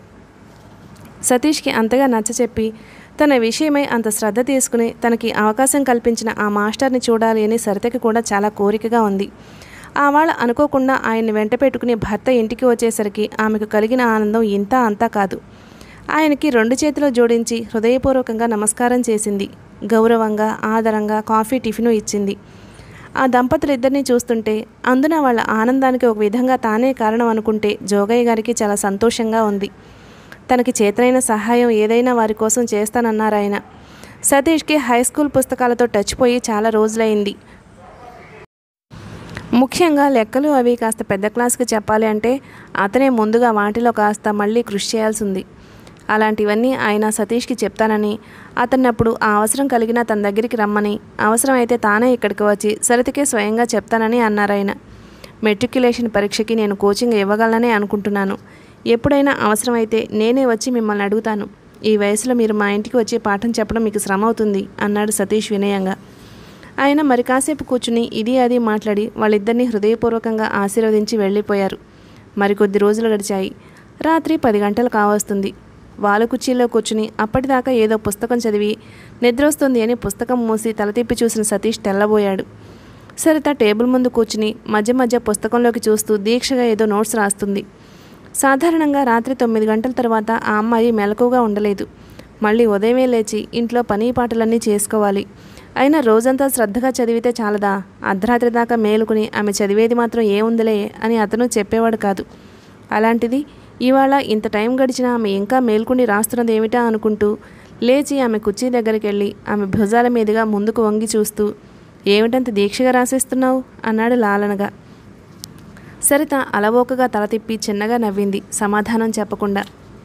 సతీష్కి అంతగా నచ్చచెప్పి తన విషయమై అంత శ్రద్ధ తీసుకుని తనకి అవకాశం కల్పించిన ఆ మాస్టర్ని చూడాలి అని సరితకి కూడా చాలా కోరికగా ఉంది ఆ వాళ్ళ అనుకోకుండా ఆయన్ని వెంట పెట్టుకుని భర్త ఇంటికి వచ్చేసరికి ఆమెకు కలిగిన ఆనందం ఇంత అంతా కాదు ఆయనకి రెండు చేతులు జోడించి హృదయపూర్వకంగా నమస్కారం చేసింది గౌరవంగా ఆదరంగా కాఫీ టిఫిను ఇచ్చింది ఆ దంపతులిద్దరినీ చూస్తుంటే అందున వాళ్ళ ఆనందానికి ఒక విధంగా తానే కారణం అనుకుంటే జోగయ్య గారికి చాలా సంతోషంగా ఉంది తనకి చేతనైన సహాయం ఏదైనా వారి కోసం చేస్తానన్నారు ఆయన సతీష్కి హై స్కూల్ పుస్తకాలతో టచ్ పోయి చాలా రోజులైంది ముఖ్యంగా లెక్కలు అవి కాస్త పెద్ద క్లాస్కి చెప్పాలి అంటే అతనే ముందుగా వాటిలో కాస్త మళ్ళీ కృషి చేయాల్సి ఉంది అలాంటివన్నీ ఆయన సతీష్కి చెప్తానని అతన్ని అప్పుడు ఆ అవసరం కలిగినా తన దగ్గరికి రమ్మని అవసరమైతే తానే ఇక్కడికి వచ్చి సరితికే స్వయంగా చెప్తానని అన్నారు ఆయన మెట్రిక్యులేషన్ పరీక్షకి నేను కోచింగ్ ఇవ్వగలనని అనుకుంటున్నాను ఎప్పుడైనా అవసరమైతే నేనే వచ్చి మిమ్మల్ని అడుగుతాను ఈ వయసులో మీరు మా ఇంటికి వచ్చి పాఠం చెప్పడం మీకు శ్రమ అవుతుంది అన్నాడు సతీష్ వినయంగా ఆయన మరి కాసేపు కూర్చుని ఇది అది మాట్లాడి వాళ్ళిద్దరినీ హృదయపూర్వకంగా ఆశీర్వదించి వెళ్ళిపోయారు మరికొద్ది రోజులు గడిచాయి రాత్రి పది గంటలు కావస్తుంది వాలు కుర్చీలో కూర్చుని అప్పటిదాకా ఏదో పుస్తకం చదివి నిద్రొస్తుంది అని పుస్తకం మూసి తల తిప్పి చూసిన సతీష్ తెల్లబోయాడు సరిత టేబుల్ ముందు కూర్చుని మధ్య మధ్య పుస్తకంలోకి చూస్తూ దీక్షగా ఏదో నోట్స్ రాస్తుంది సాధారణంగా రాత్రి తొమ్మిది గంటల తర్వాత ఆ అమ్మాయి మెలకుగా ఉండలేదు మళ్ళీ ఉదయమే లేచి ఇంట్లో పని పాటలన్నీ చేసుకోవాలి అయినా రోజంతా శ్రద్ధగా చదివితే చాలదా అర్ధరాత్రి దాకా మేలుకుని ఆమె చదివేది మాత్రం ఏముందిలే అని అతను చెప్పేవాడు కాదు అలాంటిది ఇవాళ ఇంత టైం గడిచినా ఆమె ఇంకా మేల్కొని రాస్తున్నది ఏమిటా అనుకుంటూ లేచి ఆమె కుర్చీ దగ్గరికి వెళ్ళి ఆమె భుజాల మీదుగా ముందుకు వంగి చూస్తూ ఏమిటంత దీక్షగా రాసేస్తున్నావు అన్నాడు లాలనగా సరిత అలవోకగా తల తిప్పి చిన్నగా నవ్వింది సమాధానం చెప్పకుండా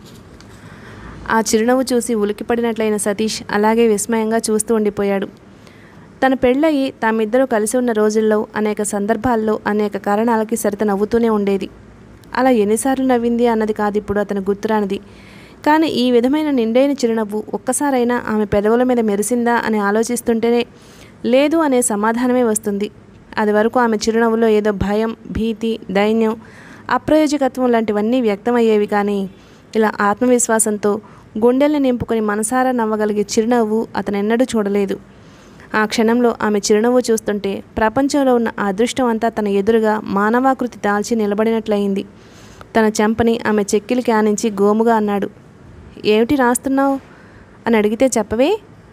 ఆ చిరునవ్వు చూసి ఉలికిపడినట్లయిన సతీష్ అలాగే విస్మయంగా చూస్తూ ఉండిపోయాడు తన పెళ్ళయి తామిద్దరూ కలిసి ఉన్న రోజుల్లో అనేక సందర్భాల్లో అనేక కారణాలకి సరిత నవ్వుతూనే ఉండేది అలా ఎన్నిసార్లు నవ్వింది అన్నది కాదు ఇప్పుడు అతను గుర్తురానిది కానీ ఈ విధమైన నిండైన చిరునవ్వు ఒక్కసారైనా ఆమె పెదవుల మీద మెరిసిందా అని ఆలోచిస్తుంటేనే లేదు అనే సమాధానమే వస్తుంది అది వరకు ఆమె చిరునవ్వులో ఏదో భయం భీతి దైన్యం అప్రయోజకత్వం లాంటివన్నీ వ్యక్తమయ్యేవి కానీ ఇలా ఆత్మవిశ్వాసంతో గుండెల్ని నింపుకొని మనసారా నవ్వగలిగే చిరునవ్వు అతను ఎన్నడూ చూడలేదు ఆ క్షణంలో ఆమె చిరునవ్వు చూస్తుంటే ప్రపంచంలో ఉన్న ఆ అదృష్టం అంతా తన ఎదురుగా మానవాకృతి దాల్చి నిలబడినట్లయింది తన చెంపని ఆమె చెక్కిలికి ఆనించి గోముగా అన్నాడు ఏమిటి రాస్తున్నావు అని అడిగితే చెప్పవే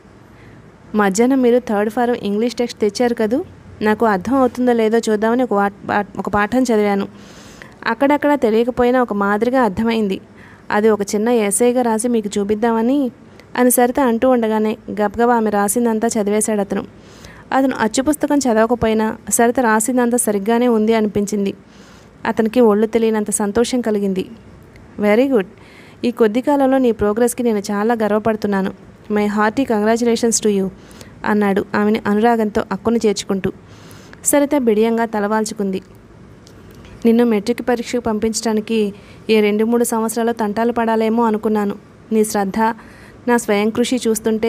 మధ్యాహ్నం మీరు థర్డ్ ఫారం ఇంగ్లీష్ టెక్స్ట్ తెచ్చారు కదూ నాకు అర్థం అవుతుందో లేదో చూద్దామని ఒక వా- పా- ఒక పాఠం చదివాను అక్కడక్కడ తెలియకపోయినా ఒక మాదిరిగా అర్థమైంది అది ఒక చిన్న ఎస్ఐగా రాసి మీకు చూపిద్దామని అని సరిత అంటూ ఉండగానే గబగబా ఆమె రాసిందంతా చదివేశాడు అతను అతను అచ్చు పుస్తకం చదవకపోయినా సరిత రాసిందంతా సరిగ్గానే ఉంది అనిపించింది అతనికి ఒళ్ళు తెలియనంత సంతోషం కలిగింది వెరీ గుడ్ ఈ కొద్ది కాలంలో నీ ప్రోగ్రెస్కి నేను చాలా గర్వపడుతున్నాను my hearty congratulations to you అన్నాడు ఆమెని అనురాగంతో అక్కును చేర్చుకుంటూ సరిత బిడియంగా తలవాల్చుకుంది నిన్ను మెట్రిక్ పరీక్షకు పంపించడానికి ఏ రెండు మూడు సంవత్సరాలు తంటాలు పడాలేమో అనుకున్నాను నీ శ్రద్ధ నా స్వయం కృషి చూస్తుంటే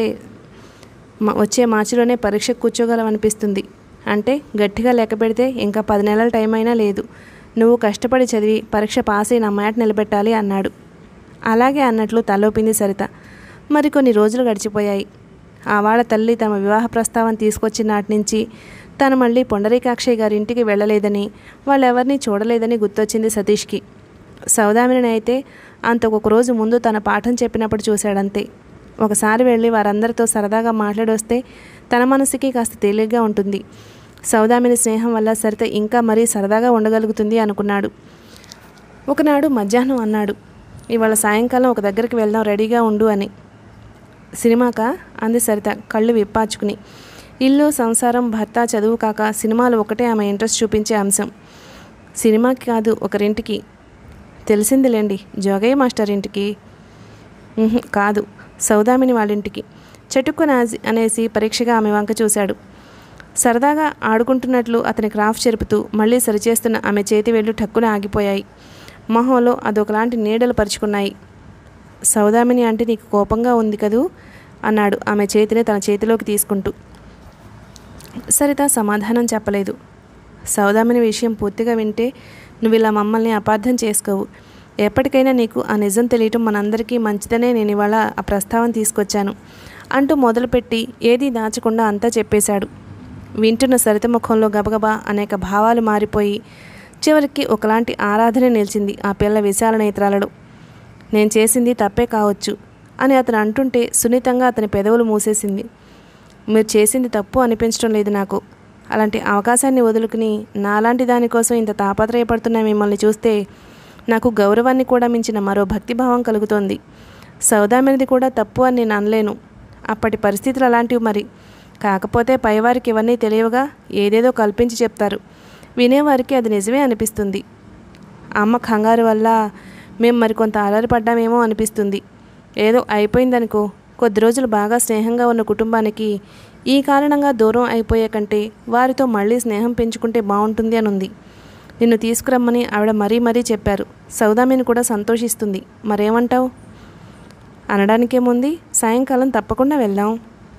మ- వచ్చే మార్చిలోనే పరీక్షకు కూర్చోగలవనిపిస్తుంది అంటే గట్టిగా లెక్క పెడితే ఇంకా పది నెలల టైం అయినా లేదు నువ్వు కష్టపడి చదివి పరీక్ష పాస్ అయి నా మాట నిలబెట్టాలి అన్నాడు అలాగే అన్నట్లు తలోపింది సరిత మరికొన్ని రోజులు గడిచిపోయాయి ఆవాడ తల్లి తమ వివాహ ప్రస్తావన తీసుకొచ్చిన నాటి నుంచి తను మళ్ళీ పొండరీకాక్షయ్య గారి ఇంటికి వెళ్ళలేదని వాళ్ళెవరినీ చూడలేదని గుర్తొచ్చింది సతీష్కి సౌదామిని అయితే అంత ఒక రోజు ముందు తన పాఠం చెప్పినప్పుడు చూశాడంతే ఒకసారి వెళ్ళి వారందరితో సరదాగా మాట్లాడొస్తే తన మనసుకి కాస్త తేలిగ్గా ఉంటుంది సౌదామిని స్నేహం వల్ల సరిత ఇంకా మరీ సరదాగా ఉండగలుగుతుంది అనుకున్నాడు ఒకనాడు మధ్యాహ్నం అన్నాడు ఇవాళ సాయంకాలం ఒక దగ్గరికి వెళ్దాం రెడీగా ఉండు అని సినిమాకా అంది సరిత కళ్ళు విప్పాచుకుని ఇల్లు సంసారం భర్త చదువు కాక సినిమాలు ఒకటే ఆమె ఇంట్రెస్ట్ చూపించే అంశం సినిమాకి కాదు ఒకరింటికి తెలిసిందిలేండి జోగయ్య మాస్టర్ ఇంటికి ఉహుం, కాదు సౌదామిని వాళ్ళింటికి చెట్టుకుని ఆసి- అనేసి పరీక్షగా ఆమె వంక చూశాడు సరదాగా ఆడుకుంటున్నట్లు అతని క్రాఫ్ట్ చెరుపుతూ మళ్ళీ సరిచేస్తున్న ఆమె చేతి వేళ్ళు టక్కున ఆగిపోయాయి మొహంలో అదొకలాంటి నీడలు పరుచుకున్నాయి సౌదామిని అంటే నీకు కోపంగా ఉంది కదూ అన్నాడు ఆమె చేతిని తన చేతిలోకి తీసుకుంటూ సరిత సమాధానం చెప్పలేదు సౌదామిని విషయం పూర్తిగా వింటే నువ్వు ఇలా మమ్మల్ని అపార్థం చేసుకోవు ఎప్పటికైనా నీకు ఆ నిజం తెలియటం మనందరికీ మంచిదనే నేను ఇవాళ ఆ ప్రస్తావన తీసుకొచ్చాను అంటూ మొదలుపెట్టి ఏదీ దాచకుండా అంతా చెప్పేశాడు వింటున్న సరిత ముఖంలో గబగబా అనేక భావాలు మారిపోయి చివరికి ఒకలాంటి ఆరాధన నిలిచింది ఆ పిల్ల విశాల నేత్రాలలో నేను చేసింది తప్పే కావచ్చు అని అతను అంటుంటే సున్నితంగా అతని పెదవులు మూసేసింది మీరు చేసింది తప్పు అనిపించడం లేదు నాకు అలాంటి అవకాశాన్ని వదులుకుని నాలాంటి దానికోసం ఇంత తాపత్రయపడుతున్న మిమ్మల్ని చూస్తే నాకు గౌరవాన్ని కూడా మించిన మరో భక్తిభావం కలుగుతోంది సౌదామినిది కూడా తప్పు అని నేను అనలేను అప్పటి పరిస్థితులు అలాంటివి మరి కాకపోతే పైవారికి ఇవన్నీ తెలియవుగా ఏదేదో కల్పించి చెప్తారు వినేవారికి అది నిజమే అనిపిస్తుంది అమ్మ కంగారు వల్ల మేము మరికొంత అలరిపడ్డామేమో అనిపిస్తుంది ఏదో అయిపోయిందనుకో కొద్ది రోజులు బాగా స్నేహంగా ఉన్న కుటుంబానికి ఈ కారణంగా దూరం అయిపోయే కంటే వారితో మళ్ళీ స్నేహం పెంచుకుంటే బాగుంటుంది అని ఉంది నిన్ను తీసుకురమ్మని ఆవిడ మరీ మరీ చెప్పారు సౌదామిని కూడా సంతోషిస్తుంది మరేమంటావు అనడానికేముంది సాయంకాలం తప్పకుండా వెళ్దాం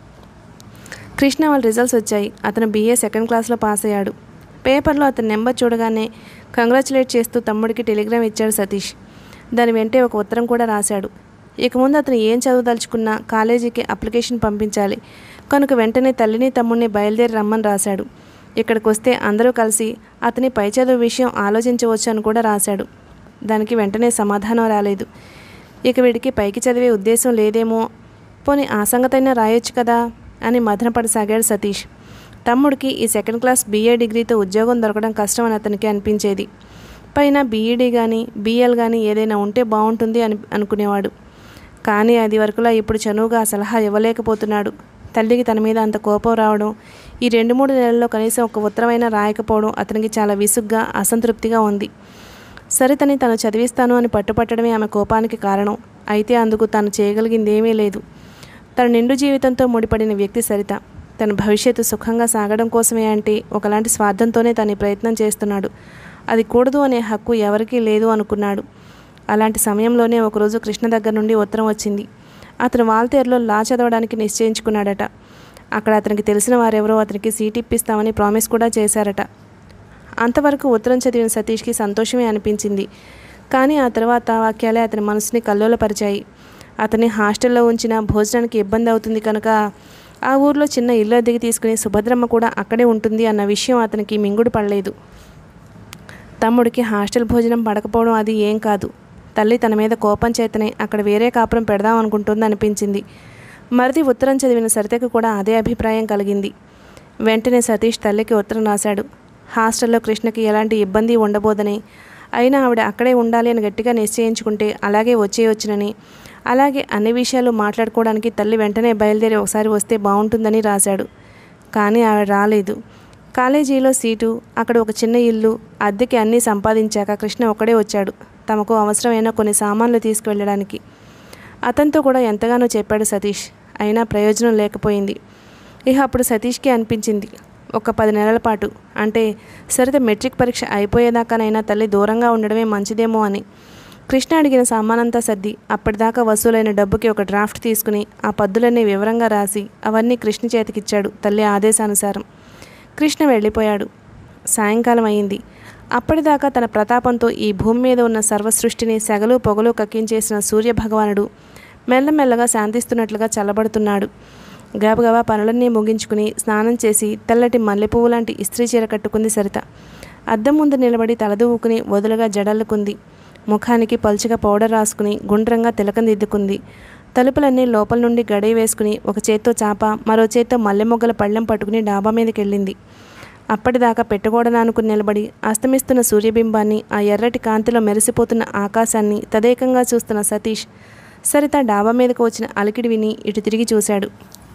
కృష్ణ వాళ్ళ రిజల్ట్స్ వచ్చాయి అతను బీఏ సెకండ్ క్లాస్లో పాస్ అయ్యాడు పేపర్లో అతని నెంబర్ చూడగానే కంగ్రాచులేట్ చేస్తూ తమ్ముడికి టెలిగ్రామ్ ఇచ్చాడు సతీష్ దాని వెంటే ఒక ఉత్తరం కూడా రాశాడు ఇక ముందు అతను ఏం చదవదలుచుకున్నా కాలేజీకి అప్లికేషన్ పంపించాలి కనుక వెంటనే తల్లిని తమ్ముడిని బయలుదేరి రమ్మని రాశాడు ఇక్కడికి వస్తే అందరూ కలిసి అతని పై చదువు విషయం ఆలోచించవచ్చు అని కూడా రాశాడు దానికి వెంటనే సమాధానం రాలేదు ఇక వీడికి పైకి చదివే ఉద్దేశం లేదేమో పోనీ ఆ సంగతైనా రాయొచ్చు కదా అని మదనపడసాగాడు సతీష్ తమ్ముడికి ఈ సెకండ్ క్లాస్ బీఏ డిగ్రీతో ఉద్యోగం దొరకడం కష్టం అని అతనికి అనిపించేది పైన బీఈడీ కానీ బీఎల్ కానీ ఏదైనా ఉంటే బాగుంటుంది అని అనుకునేవాడు కానీ అది వరకులా ఇప్పుడు చనువుగా ఆ సలహా ఇవ్వలేకపోతున్నాడు తల్లికి తన మీద అంత కోపం రావడం ఈ రెండు మూడు నెలల్లో కనీసం ఒక ఉత్తరమైనా రాయకపోవడం అతనికి చాలా విసుగ్గా అసంతృప్తిగా ఉంది సరితని తను చదివిస్తాను అని పట్టుపట్టడమే ఆమె కోపానికి కారణం అయితే అందుకు తాను చేయగలిగిందేమీ లేదు తన నిండు జీవితంతో ముడిపడిన వ్యక్తి సరిత తన భవిష్యత్తు సుఖంగా సాగడం కోసమే అంటే ఒకలాంటి స్వార్థంతోనే తను ఈ ప్రయత్నం చేస్తున్నాడు అది కూడదు అనే హక్కు ఎవరికీ లేదు అనుకున్నాడు అలాంటి సమయంలోనే ఒకరోజు కృష్ణ దగ్గర నుండి ఉత్తరం వచ్చింది అతను వాల్తేరులో లా చదవడానికి నిశ్చయించుకున్నాడట అక్కడ అతనికి తెలిసిన వారెవరో అతనికి సీట్ ఇప్పిస్తామని ప్రామిస్ కూడా చేశారట అంతవరకు ఉత్తరం చదివిన సతీష్కి సంతోషమే అనిపించింది కానీ ఆ తర్వాత వాక్యాలే అతని మనసుని కల్లోలపరిచాయి అతన్ని హాస్టల్లో ఉంచిన భోజనానికి ఇబ్బంది అవుతుంది కనుక ఆ ఊర్లో చిన్న ఇల్లు అద్దెకి తీసుకుని సుభద్రమ్మ కూడా అక్కడే ఉంటుంది అన్న విషయం అతనికి మింగుడు పడలేదు తమ్ముడికి హాస్టల్ భోజనం పడకపోవడం అది ఏం కాదు తల్లి తన మీద కోపం చేతనే అక్కడ వేరే కాపురం పెడదాం అనుకుంటుంది అనిపించింది మరిది ఉత్తరం చదివిన సరితకు కూడా అదే అభిప్రాయం కలిగింది వెంటనే సతీష్ తల్లికి ఉత్తరం రాశాడు హాస్టల్లో కృష్ణకి ఎలాంటి ఇబ్బంది ఉండబోదని అయినా ఆవిడ అక్కడే ఉండాలి అని గట్టిగా నిశ్చయించుకుంటే అలాగే వచ్చేయొచ్చునని అలాగే అన్ని విషయాలు మాట్లాడుకోవడానికి తల్లి వెంటనే బయలుదేరి ఒకసారి వస్తే బాగుంటుందని రాశాడు కానీ ఆవిడ రాలేదు కాలేజీలో సీటు అక్కడ ఒక చిన్న ఇల్లు అద్దెకి అన్నీ సంపాదించాక కృష్ణ ఒక్కడే వచ్చాడు తమకు అవసరమైన కొన్ని సామాన్లు తీసుకువెళ్ళడానికి అతనితో కూడా ఎంతగానో చెప్పాడు సతీష్ అయినా ప్రయోజనం లేకపోయింది ఇక అప్పుడు సతీష్కి అనిపించింది ఒక పది నెలల పాటు అంటే సరిత మెట్రిక్ పరీక్ష అయిపోయేదాకానైనా తల్లి దూరంగా ఉండడమే మంచిదేమో అని కృష్ణ అడిగిన సామానంతా సర్ది అప్పటిదాకా వసూలైన డబ్బుకి ఒక డ్రాఫ్ట్ తీసుకుని ఆ పద్దులన్నీ వివరంగా రాసి అవన్నీ కృష్ణ చేతికిచ్చాడు తల్లి ఆదేశానుసారం కృష్ణ వెళ్ళిపోయాడు సాయంకాలం అయింది అప్పటిదాకా తన ప్రతాపంతో ఈ భూమి మీద ఉన్న సర్వసృష్టిని సెగలు పొగలు కక్కించేసిన సూర్యభగవానుడు మెల్లమెల్లగా శాంతిస్తున్నట్లుగా చల్లబడుతున్నాడు గబగబా పనులన్నీ ముగించుకుని స్నానం చేసి తెల్లటి మల్లెపువ్వు లాంటి ఇస్త్రీ చీర కట్టుకుంది సరిత అద్దం ముందు నిలబడి తలదూవుకుని వదులుగా జడల్లుకుంది ముఖానికి పలుచగా పౌడర్ రాసుకుని గుండ్రంగా తిలకం దిద్దుకుంది తలుపులన్నీ లోపల నుండి గడియ వేసుకుని ఒక చేత్తో చాప మరో చేత్తో మల్లె మొగ్గల పళ్ళెం పట్టుకుని డాబా మీదకి వెళ్ళింది అప్పటిదాకా పెట్టకూడదనుకుని నిలబడి అస్తమిస్తున్న సూర్యబింబాన్ని ఆ ఎర్రటి కాంతిలో మెరిసిపోతున్న ఆకాశాన్ని తదేకంగా చూస్తున్న సతీష్ సరిత డాబా మీదకు వచ్చిన అలికిడి విని ఇటు తిరిగి చూశాడు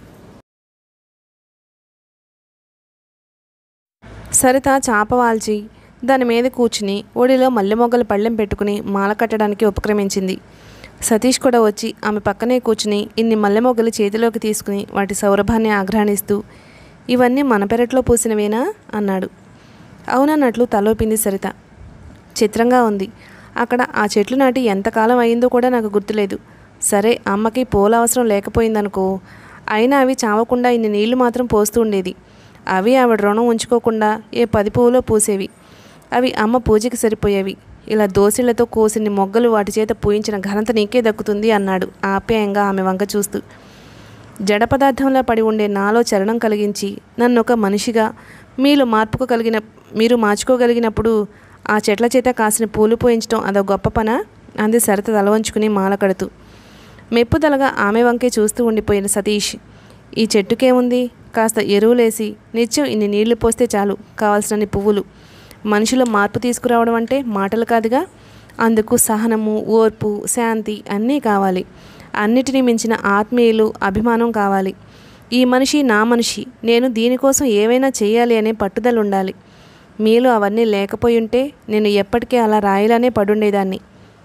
సరిత చాప వాల్చి దాని మీద కూర్చుని ఒడిలో మల్లె మొగ్గల పళ్ళెం పెట్టుకుని మాల కట్టడానికి ఉపక్రమించింది సతీష్ కూడా వచ్చి ఆమె పక్కనే కూర్చుని ఇన్ని మల్లె మొగ్గలు చేతిలోకి తీసుకుని వాటి సౌరభాన్ని ఆఘ్రాణిస్తూ ఇవన్నీ మన పెరట్లో పూసినవేనా అన్నాడు అవునన్నట్లు తలోపింది సరిత చిత్రంగా ఉంది అక్కడ ఆ చెట్లు నాటి ఎంతకాలం అయిందో కూడా నాకు గుర్తులేదు సరే అమ్మకి పూల అవసరం లేకపోయిందనుకో అయినా అవి చావకుండా ఇన్ని నీళ్లు మాత్రం పోస్తూ ఉండేది అవి ఆవిడ రుణం ఉంచుకోకుండా ఏ పది పువ్వులో పూసేవి అవి అమ్మ పూజకి సరిపోయేవి ఇలా దోసిళ్లతో కోసిన్ని మొగ్గలు వాటి చేత పూయించిన ఘనత నీకే దక్కుతుంది అన్నాడు ఆప్యాయంగా ఆమె వంక చూస్తూ జడ పదార్థంలా పడి ఉండే నాలో చలనం కలిగించి నన్ను ఒక మనిషిగా మీలో మార్పుకు కలిగిన మీరు మార్చుకోగలిగినప్పుడు ఆ చెట్ల చేత కాసిన పూలు పోయించడం అదో గొప్ప పన అంది సరిత తల వంచుకుని మాల కడుతూ మెప్పుదలగా ఆమె వంకే చూస్తూ ఉండిపోయిన సతీష్ ఈ చెట్టుకేముంది కాస్త ఎరువులేసి నిత్యం ఇన్ని నీళ్లు పోస్తే చాలు కావాల్సినన్ని పువ్వులు మనిషిలో మార్పు తీసుకురావడం అంటే మాటలు కాదుగా అందుకు సహనము ఓర్పు శాంతి అన్నీ కావాలి అన్నిటినీ మించిన ఆత్మీయులు అభిమానం కావాలి ఈ మనిషి నా మనిషి నేను దీనికోసం ఏవైనా చేయాలి అనే పట్టుదల ఉండాలి మీలో అవన్నీ లేకపోయి ఉంటే నేను ఎప్పటికీ అలా రాయిలానే పడుండేదాన్ని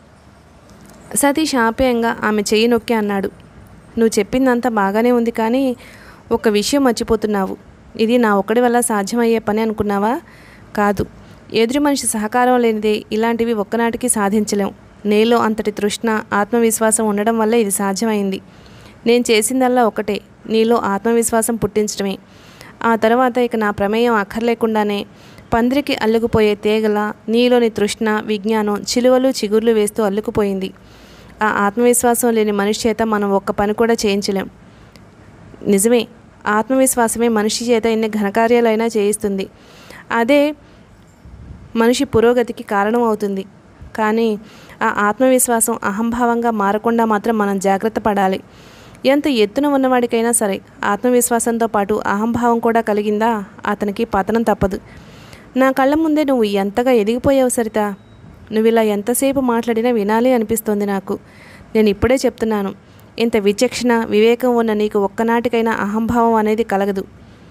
సతీష్ ఆప్యాయంగా ఆమె చెయ్యి నొక్కి అన్నాడు నువ్వు చెప్పిందంతా బాగానే ఉంది కానీ ఒక విషయం మర్చిపోతున్నావు ఇది నా ఒక్కడి వల్ల సాధ్యమయ్యే పని అనుకున్నావా కాదు ఎదురు మనిషి సహకారం లేనిదే ఇలాంటివి ఒక్కనాటికి సాధించలేం నీలో అంతటి తృష్ణ ఆత్మవిశ్వాసం ఉండడం వల్ల ఇది సాధ్యమైంది నేను చేసిందల్లా ఒకటే నీలో ఆత్మవిశ్వాసం పుట్టించడమే ఆ తర్వాత ఇక నా ప్రమేయం అక్కర్లేకుండానే పందిరికి అల్లుకుపోయే తీగల నీలోని తృష్ణ విజ్ఞానం చిలువలు చిగుర్లు వేస్తూ అల్లుకుపోయింది ఆ ఆత్మవిశ్వాసం లేని మనిషి చేత మనం ఒక్క పని కూడా చేయించలేం నిజమే ఆత్మవిశ్వాసమే మనిషి చేత ఎన్ని ఘనకార్యాలైనా చేయిస్తుంది అదే మనిషి పురోగతికి కారణం అవుతుంది కానీ ఆ ఆత్మవిశ్వాసం అహంభావంగా మారకుండా మాత్రం మనం జాగ్రత్త పడాలి ఎంత ఎత్తున ఉన్నవాడికైనా సరే ఆత్మవిశ్వాసంతో పాటు అహంభావం కూడా కలిగిందా అతనికి పతనం తప్పదు నా కళ్ళ ముందే నువ్వు ఎంతగా ఎదిగిపోయావు సరిత నువ్వు ఇలా ఎంతసేపు మాట్లాడినా వినాలి అనిపిస్తోంది నాకు నేను ఇప్పుడే చెప్తున్నాను ఇంత విచక్షణ వివేకం ఉన్న నీకు ఒక్కనాటికైనా అహంభావం అనేది కలగదు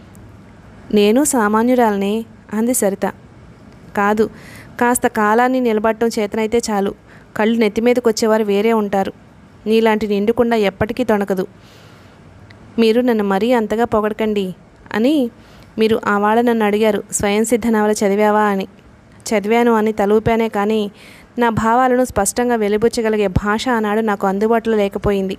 నేను సామాన్యురాలనే అంది సరిత కాదు కాస్త కాలాన్ని నిలబడటం చేతనైతే చాలు కళ్ళు నెత్తి మీదకి వచ్చేవారు వేరే ఉంటారు నీలాంటి నిండుకుండా ఎప్పటికీ తొణకదు మీరు నన్ను మరీ అంతగా పొగడకండి అని మీరు ఆ వాళ్ళ నన్ను అడిగారు స్వయం సిద్ధ నవల చదివావా అని చదివాను అని తలూపానే కానీ నా భావాలను స్పష్టంగా వెలిబుచ్చగలిగే భాష ఆనాడు నాకు అందుబాటులో లేకపోయింది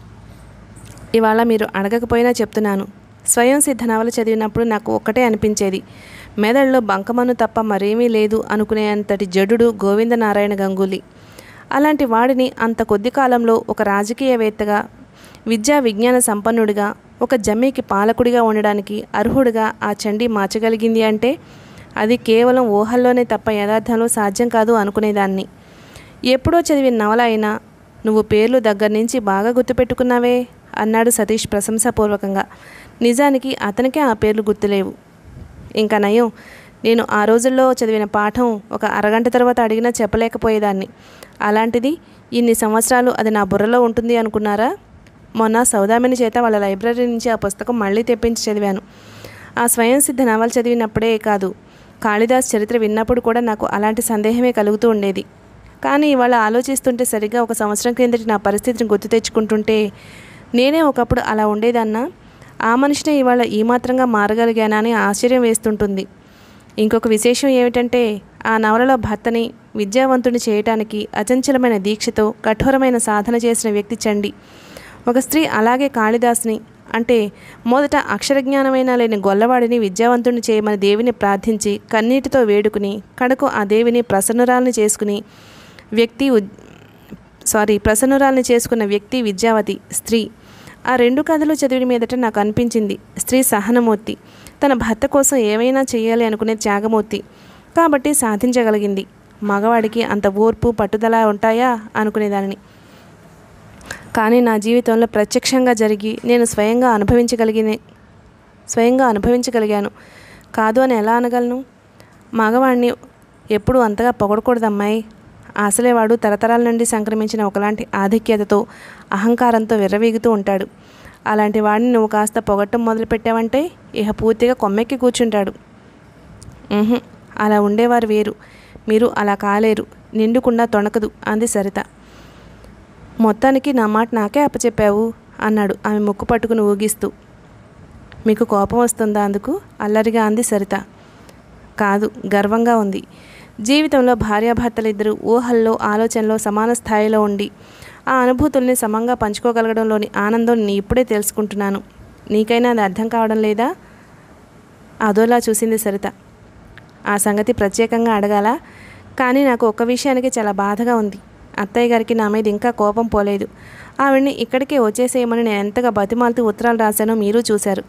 ఇవాళ మీరు అడగకపోయినా చెప్తున్నాను స్వయం సిద్ధ నవల చదివినప్పుడు నాకు ఒక్కటే అనిపించేది మెదడులో బంకమన్ను తప్ప మరేమీ లేదు అనుకునేంతటి జడుడు గోవిందనారాయణ గంగూలీ అలాంటి వాడిని అంత కొద్ది కాలంలో ఒక రాజకీయవేత్తగా విద్యా విజ్ఞాన సంపన్నుడిగా ఒక జమ్మీకి పాలకుడిగా ఉండడానికి అర్హుడిగా ఆ చండీ మార్చగలిగింది అంటే అది కేవలం ఊహల్లోనే తప్ప యథార్థంలో సాధ్యం కాదు అనుకునేదాన్ని ఎప్పుడో చదివిన నవల అయినా నువ్వు పేర్లు దగ్గర నుంచి బాగా గుర్తుపెట్టుకున్నావే అన్నాడు సతీష్ ప్రశంసాపూర్వకంగా నిజానికి అతనికే ఆ పేర్లు గుర్తులేవు ఇంకా నయం నేను ఆ రోజుల్లో చదివిన పాఠం ఒక అరగంట తర్వాత అడిగినా చెప్పలేకపోయేదాన్ని అలాంటిది ఇన్ని సంవత్సరాలు అది నా బుర్రలో ఉంటుంది అనుకున్నారా మొన్న సౌదామిని చేత వాళ్ళ లైబ్రరీ నుంచి ఆ పుస్తకం మళ్ళీ తెప్పించి చదివాను ఆ స్వయం సిద్ధ నవల చదివినప్పుడే కాదు కాళిదాస్ చరిత్ర విన్నప్పుడు కూడా నాకు అలాంటి సందేహమే కలుగుతూ ఉండేది కానీ ఇవాళ ఆలోచిస్తుంటే సరిగ్గా ఒక సంవత్సరం క్రిందటి నా పరిస్థితిని గుర్తు తెచ్చుకుంటుంటే నేనే ఒకప్పుడు అలా ఉండేదన్నా ఆ మనిషినే ఇవాళ ఈ మాత్రంగా మారగలిగానా అని ఆశ్చర్యం వేస్తుంటుంది ఇంకొక విశేషం ఏమిటంటే ఆ నవలలో భర్తని విద్యావంతుని చేయటానికి అచంచలమైన దీక్షతో కఠోరమైన సాధన చేసిన వ్యక్తి చండి ఒక స్త్రీ అలాగే కాళిదాస్ని అంటే మొదట అక్షరజ్ఞానమైన లేని గొల్లవాడిని విద్యావంతుని చేయమని దేవిని ప్రార్థించి కన్నీటితో వేడుకుని కడకు ఆ దేవిని ప్రసన్నురాల్ని చేసుకుని వ్యక్తి ఉద్- సారీ ప్రసన్నురాల్ని చేసుకున్న వ్యక్తి విద్యావతి స్త్రీ ఆ రెండు కథలు చదివిన మీదట నాకు అనిపించింది స్త్రీ సహనమూర్తి తన భర్త కోసం ఏమైనా చేయాలి అనుకునే త్యాగమూర్తి కాబట్టి సాధించగలిగింది మగవాడికి అంత ఓర్పు పట్టుదల ఉంటాయా అనుకునేదానిని కానీ నా జీవితంలో ప్రత్యక్షంగా జరిగి నేను స్వయంగా అనుభవించగలిగిన స్వయంగా అనుభవించగలిగాను కాదు అని ఎలా అనగలను మగవాడిని ఎప్పుడూ అంతగా పొగడకూడదమ్మాయి అసలే వాడు తరతరాల నుండి సంక్రమించిన ఒకలాంటి ఆధిక్యతతో అహంకారంతో విర్రవీగుతూ ఉంటాడు అలాంటి వాడిని నువ్వు కాస్త పొగట్టం మొదలుపెట్టావంటే ఇహ పూర్తిగా కొమ్మెక్కి కూర్చుంటాడు ఉహుం, అలా ఉండేవారు వేరు మీరు అలా కాలేరు నిండుకుండా తొణకదు అంది సరిత మొత్తానికి నా మాట నాకే అప్పచెప్పావు అన్నాడు ఆమె ముక్కు పట్టుకుని ఊగిస్తూ మీకు కోపం వస్తుందా అందుకు అల్లరిగా అంది సరిత కాదు గర్వంగా ఉంది జీవితంలో భార్యాభర్తలిద్దరూ ఊహల్లో ఆలోచనలో సమాన స్థాయిలో ఉండి ఆ అనుభూతుల్ని సమంగా పంచుకోగలగడంలోని ఆనందం నీ ఇప్పుడే తెలుసుకుంటున్నాను నీకైనా అది అర్థం కావడం లేదా అదోలా చూసింది సరిత ఆ సంగతి ప్రత్యేకంగా అడగాల కానీ నాకు ఒక్క విషయానికి చాలా బాధగా ఉంది అత్తయ్య గారికి నా మీద ఇంకా కోపం పోలేదు ఆవిడ్ని ఇక్కడికే వచ్చేసేయమని నేను ఎంతగా బతిమాలుతూ ఉత్తరాలు రాశానో మీరు చూశారు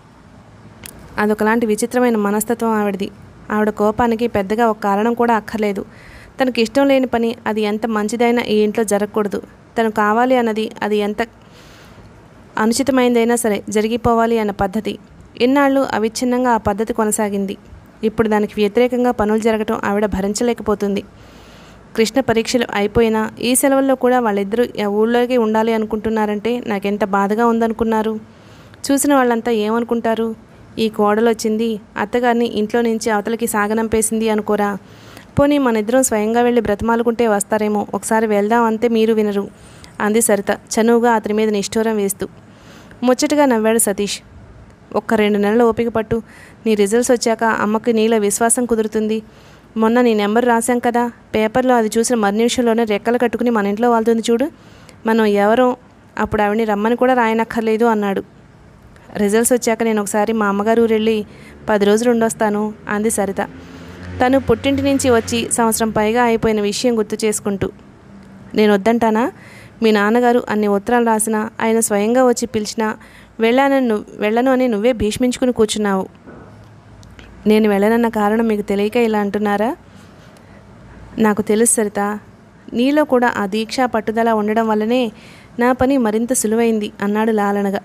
అదొకలాంటి విచిత్రమైన మనస్తత్వం ఆవిడది ఆవిడ కోపానికి పెద్దగా ఒక కారణం కూడా అక్కర్లేదు తనకి ఇష్టం లేని పని అది ఎంత మంచిదైనా ఈ ఇంట్లో జరగకూడదు తను కావాలి అన్నది అది ఎంత అనుచితమైందైనా సరే జరిగిపోవాలి అన్న పద్ధతి ఇన్నాళ్ళు అవిచ్ఛిన్నంగా ఆ పద్ధతి కొనసాగింది ఇప్పుడు దానికి వ్యతిరేకంగా పనులు జరగటం ఆవిడ భరించలేకపోతుంది కృష్ణ పరీక్షలు అయిపోయినా ఈ సెలవుల్లో కూడా వాళ్ళిద్దరూ ఆ ఊళ్ళోకి ఉండాలి అనుకుంటున్నారంటే నాకెంత బాధగా ఉందనుకున్నారు చూసిన వాళ్ళంతా ఏమనుకుంటారు ఈ కోడలు వచ్చింది అత్తగారిని ఇంట్లో నుంచి అవతలకి సాగనంపేసింది అనుకోరా పోనీ మన ఇద్దరం స్వయంగా వెళ్ళి బ్రతమాలుకుంటే వస్తారేమో ఒకసారి వెళ్దాం అంతే మీరు వినరు అంది సరిత చనువుగా అతని మీద నిష్ఠూరం వేస్తూ ముచ్చటగా నవ్వాడు సతీష్ ఒక్క రెండు నెలలు ఓపిక పట్టు నీ రిజల్ట్స్ వచ్చాక అమ్మకి నీలో విశ్వాసం కుదురుతుంది మొన్న నీ నెంబర్ రాశాం కదా పేపర్లో అది చూసిన మరు నిమిషంలోనే రెక్కలు కట్టుకుని మన ఇంట్లో వాళ్తుంది చూడు మనం ఎవరో అప్పుడు ఆవిడని రమ్మని కూడా రాయనక్కర్లేదు అన్నాడు రిజల్ట్స్ వచ్చాక నేను ఒకసారి మా అమ్మగారు ఊరు వెళ్ళి పది రోజులు ఉండొస్తాను అంది సరిత తను పుట్టింటి నుంచి వచ్చి సంవత్సరం పైగా అయిపోయిన విషయం గుర్తు చేసుకుంటూ నేను వద్దంటానా మీ నాన్నగారు అన్ని ఉత్తరాలు రాసినా ఆయన స్వయంగా వచ్చి పిలిచినా వెళ్ళానని నువ్వు వెళ్ళను అని నువ్వే భీష్మించుకుని కూర్చున్నావు నేను వెళ్ళనన్న కారణం మీకు తెలియక ఇలా అంటున్నారా నాకు తెలుసు సరిత నీలో కూడా ఆ దీక్ష పట్టుదల ఉండడం వల్లనే నా పని మరింత సులువైంది అన్నాడు లాలనగా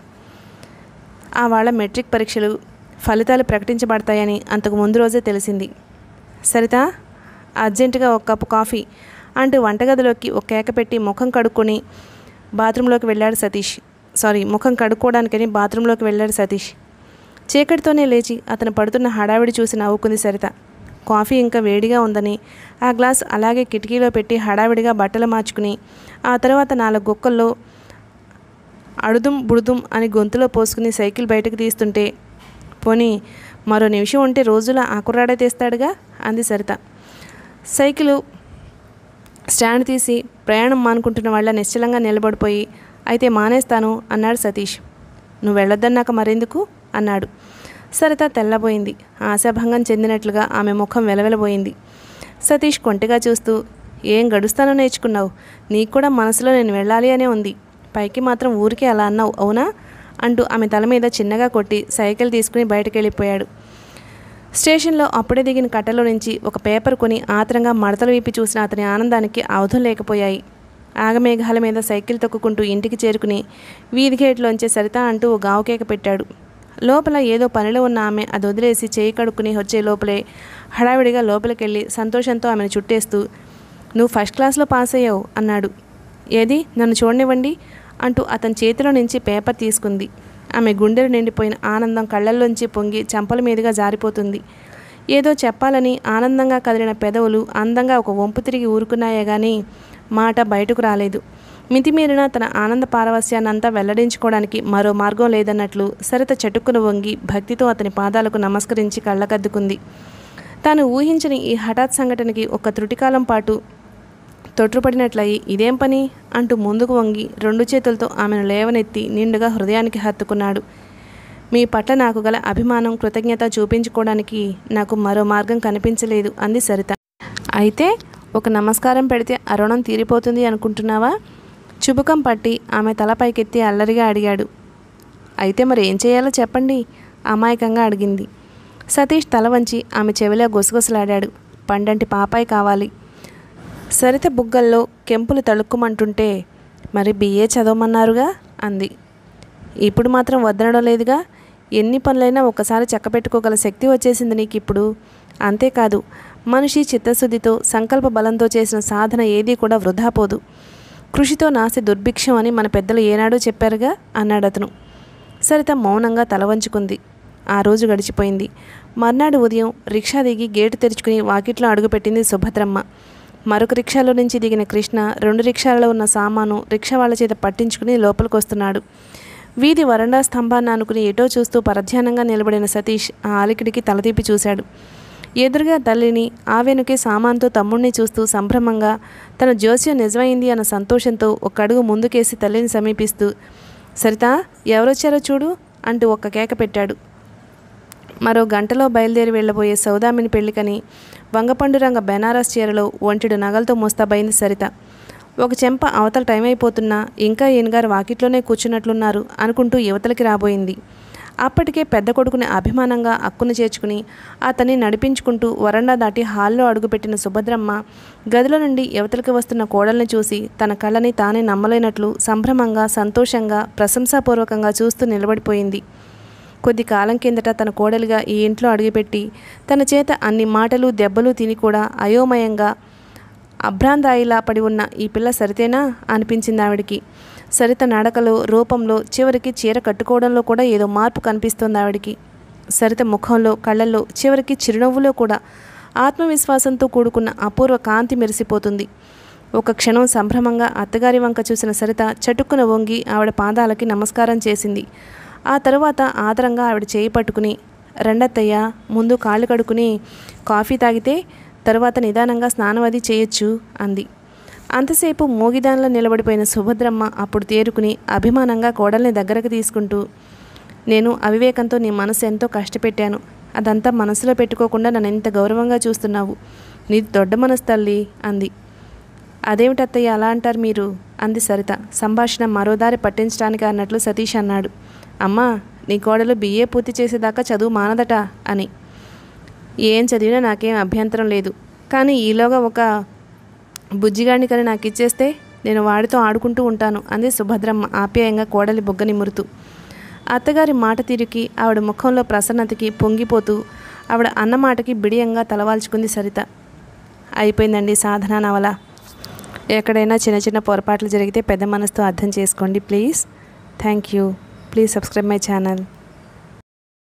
ఆ వాళ్ళ మెట్రిక్ పరీక్షలు ఫలితాలు ప్రకటించబడతాయని అంతకు ముందు రోజే తెలిసింది సరిత అర్జెంటుగా ఒక కప్పు కాఫీ అంటూ వంటగదిలోకి ఒక కేక పెట్టి ముఖం కడుక్కొని బాత్రూంలోకి వెళ్ళాడు సతీష్ సారీ ముఖం కడుక్కోవడానికని బాత్రూంలోకి వెళ్ళాడు సతీష్ చీకటితోనే లేచి అతను పడుతున్న హడావిడి చూసి నవ్వుకుంది సరిత కాఫీ ఇంకా వేడిగా ఉందని ఆ గ్లాస్ అలాగే కిటికీలో పెట్టి హడావిడిగా బట్టలు మార్చుకుని ఆ తర్వాత నాలుగు గుక్కల్లో అడుదుం బుడుదుం అని గొంతులో పోసుకుని సైకిల్ బయటకు తీస్తుంటే పోనీ మరో నిమిషం ఉంటే రోజులా ఆ కుర్రాడే తీస్తాడుగా అంది సరిత సైకిలు స్టాండ్ తీసి ప్రయాణం మానుకుంటున్న వాళ్ళ నిశ్చలంగా నిలబడిపోయి అయితే మానేస్తాను అన్నాడు సతీష్ నువ్వు వెళ్ళొద్దన్నాక మరెందుకు అన్నాడు సరిత తెల్లబోయింది ఆశాభంగం చెందినట్లుగా ఆమె ముఖం వెలవెలబోయింది సతీష్ కొంటిగా చూస్తూ ఏం గడుస్తానో నేర్చుకున్నావు నీకు కూడా మనసులో నేను వెళ్ళాలి అనే ఉంది పైకి మాత్రం ఊరికే అలా అన్నావు అవునా అంటూ ఆమె తల మీద చిన్నగా కొట్టి సైకిల్ తీసుకుని బయటకు వెళ్ళిపోయాడు స్టేషన్లో అప్పుడే దిగిన కట్టలో నుంచి ఒక పేపర్ కొని ఆత్రంగా మడతలు విప్పి చూసిన అతని ఆనందానికి అవధం లేకపోయాయి ఆగమేఘాల మీద సైకిల్ తొక్కుకుంటూ ఇంటికి చేరుకుని వీధి గేట్లోంచే సరిత అంటూ ఓ గావుకేక పెట్టాడు లోపల ఏదో పనిలో ఉన్న ఆమె అది వదిలేసి చేయి కడుక్కుని వచ్చే లోపలే హడావిడిగా లోపలికెళ్ళి సంతోషంతో ఆమెను చుట్టేస్తూ నువ్వు ఫస్ట్ క్లాస్లో పాస్ అయ్యావు అన్నాడు ఏది నన్ను చూడనివ్వండి అంటూ అతని చేతిలో నుంచి పేపర్ తీసుకుంది ఆమె గుండెలు నిండిపోయిన ఆనందం కళ్ళల్లోంచి పొంగి చెంపల మీదుగా జారిపోతుంది ఏదో చెప్పాలని ఆనందంగా కదిలిన పెదవులు అందంగా ఒక వంపు తిరిగి ఊరుకున్నాయే గాని మాట బయటకు రాలేదు మితిమీరిన తన ఆనంద పారవస్యాన్నంతా వెల్లడించుకోవడానికి మరో మార్గం లేదన్నట్లు సరిత చటుక్కున వంగి భక్తితో అతని పాదాలకు నమస్కరించి కళ్ళకద్దుకుంది తాను ఊహించని ఈ హఠాత్ సంఘటనకి ఒక త్రుటికాలం పాటు తొట్టుపడినట్లయి ఇదేం పని అంటూ ముందుకు వంగి రెండు చేతులతో ఆమెను లేవనెత్తి నిండుగా హృదయానికి హత్తుకున్నాడు మీ పట్ల నాకు గల అభిమానం కృతజ్ఞత చూపించుకోవడానికి నాకు మరో మార్గం కనిపించలేదు అంది సరిత అయితే ఒక నమస్కారం పెడితే అరుణం తీరిపోతుంది అనుకుంటున్నావా చుబుకం పట్టి ఆమె తల పైకెత్తి అల్లరిగా అడిగాడు అయితే మరి ఏం చేయాలో చెప్పండి అమాయకంగా అడిగింది సతీష్ తల వంచి ఆమె చెవిలో గుసగుసలాడాడు పండంటి పాపాయి కావాలి సరిత బుగ్గల్లో కెంపులు తళుక్కుమంటుంటే మరి బిఏ చదవమన్నారుగా అంది ఇప్పుడు మాత్రం వద్దనడం లేదుగా ఎన్ని పనులైనా ఒకసారి చక్కపెట్టుకోగల శక్తి వచ్చేసింది నీకు ఇప్పుడు అంతేకాదు మనిషి చిత్తశుద్ధితో సంకల్ప బలంతో చేసిన సాధన ఏదీ కూడా వృధా పోదు కృషితో నాసి దుర్భిక్షం అని మన పెద్దలు ఏనాడో చెప్పారుగా అన్నాడు అతను సరిత మౌనంగా తల వంచుకుంది ఆ రోజు గడిచిపోయింది మర్నాడు ఉదయం రిక్షా దిగి గేటు తెరుచుకుని వాకిట్లో అడుగుపెట్టింది సుభద్రమ్మ మరొక రిక్షాలో నుంచి దిగిన కృష్ణ రెండు రిక్షాలలో ఉన్న సామాను రిక్షా వాళ్ళ చేత పట్టించుకుని లోపలికి వస్తున్నాడు వీధి వరండా స్తంభాన్ని అనుకుని ఎటో చూస్తూ పరధ్యానంగా నిలబడిన సతీష్ ఆ ఆలికిడికి తల తిప్పి చూశాడు ఎదురుగా తల్లిని ఆ వెనుకే సామాన్తో తమ్ముడిని చూస్తూ సంభ్రమంగా తన జోస్యం నిజమైంది అన్న సంతోషంతో ఒక అడుగు ముందుకేసి తల్లిని సమీపిస్తూ సరిత ఎవరొచ్చారో చూడు అంటూ ఒక్క కేక పెట్టాడు మరో గంటలో బయలుదేరి వెళ్ళబోయే సౌదామిని పెళ్లికని వంగపండు రంగ బెనారస్ చీరలో ఒంటిడు నగలతో మోస్తాబైంది సరిత ఒక చెంప అవతల టైం అయిపోతున్నా ఇంకా ఈయనగారు వాకిట్లోనే కూర్చున్నట్లున్నారు అనుకుంటూ యువతలకి రాబోయింది అప్పటికే పెద్ద కొడుకుని అభిమానంగా అక్కును చేర్చుకుని అతన్ని నడిపించుకుంటూ వరండా దాటి హాల్లో అడుగుపెట్టిన సుభద్రమ్మ గదిలో నుండి యువతలకి వస్తున్న కోడల్ని చూసి తన కళ్ళని తానే నమ్మలేనట్లు సంభ్రమంగా సంతోషంగా ప్రశంసాపూర్వకంగా చూస్తూ నిలబడిపోయింది కొద్ది కాలం కిందట తన కోడలిగా ఈ ఇంట్లో అడుగుపెట్టి తన చేత అన్ని మాటలు దెబ్బలు తిని కూడా అయోమయంగా అభ్రాందాయిలా పడి ఉన్న ఈ పిల్ల సరితేనా అనిపించింది ఆవిడికి సరిత నడకలో రూపంలో చివరికి చీర కట్టుకోవడంలో కూడా ఏదో మార్పు కనిపిస్తుంది ఆవిడికి సరిత ముఖంలో కళ్ళల్లో చివరికి చిరునవ్వులో కూడా ఆత్మవిశ్వాసంతో కూడుకున్న అపూర్వ కాంతి మెరిసిపోతుంది ఒక క్షణం సంభ్రమంగా అత్తగారి వంక చూసిన సరిత చటుక్కున వంగి ఆవిడ పాదాలకి నమస్కారం చేసింది ఆ తరువాత ఆదరంగా ఆవిడ చేయి పట్టుకుని రెండత్తయ్య ముందు కాళ్ళు కడుక్కుని కాఫీ తాగితే తరువాత నిదానంగా స్నానం అది చేయొచ్చు అంది అంతసేపు మోగిదానిలో నిలబడిపోయిన సుభద్రమ్మ అప్పుడు తేరుకుని అభిమానంగా కోడల్ని దగ్గరకు తీసుకుంటూ నేను అవివేకంతో నీ మనసు ఎంతో కష్టపెట్టాను అదంతా మనసులో పెట్టుకోకుండా నన్ను ఎంత గౌరవంగా చూస్తున్నావు నీది దొడ్డ మనసు తల్లి అంది అదేమిటత్తయ్య అలా అంటారు మీరు అంది సరిత సంభాషణ మరోదారి పట్టించడానికి అన్నట్లు సతీష్ అన్నాడు అమ్మా నీ కోడలు బిఏ పూర్తి చేసేదాకా చదువు మానదట అని ఏం చదివినా నాకేం అభ్యంతరం లేదు కానీ ఈలోగా ఒక బుజ్జిగాడిని కానీ నాకు ఇచ్చేస్తే నేను వాడితో ఆడుకుంటూ ఉంటాను అంది సుభద్రమ్మ ఆప్యాయంగా కోడలి బొగ్గ నిమురుతూ అత్తగారి మాట తీరుకి ఆవిడ ముఖంలో ప్రసన్నతకి పొంగిపోతూ ఆవిడ అన్న మాటకి బిడియంగా తలవాల్చుకుంది సరిత అయిపోయిందండి సాధన నవల ఎక్కడైనా చిన్న చిన్న పొరపాట్లు జరిగితే పెద్ద మనసుతో అర్థం చేసుకోండి please thank you please subscribe my channel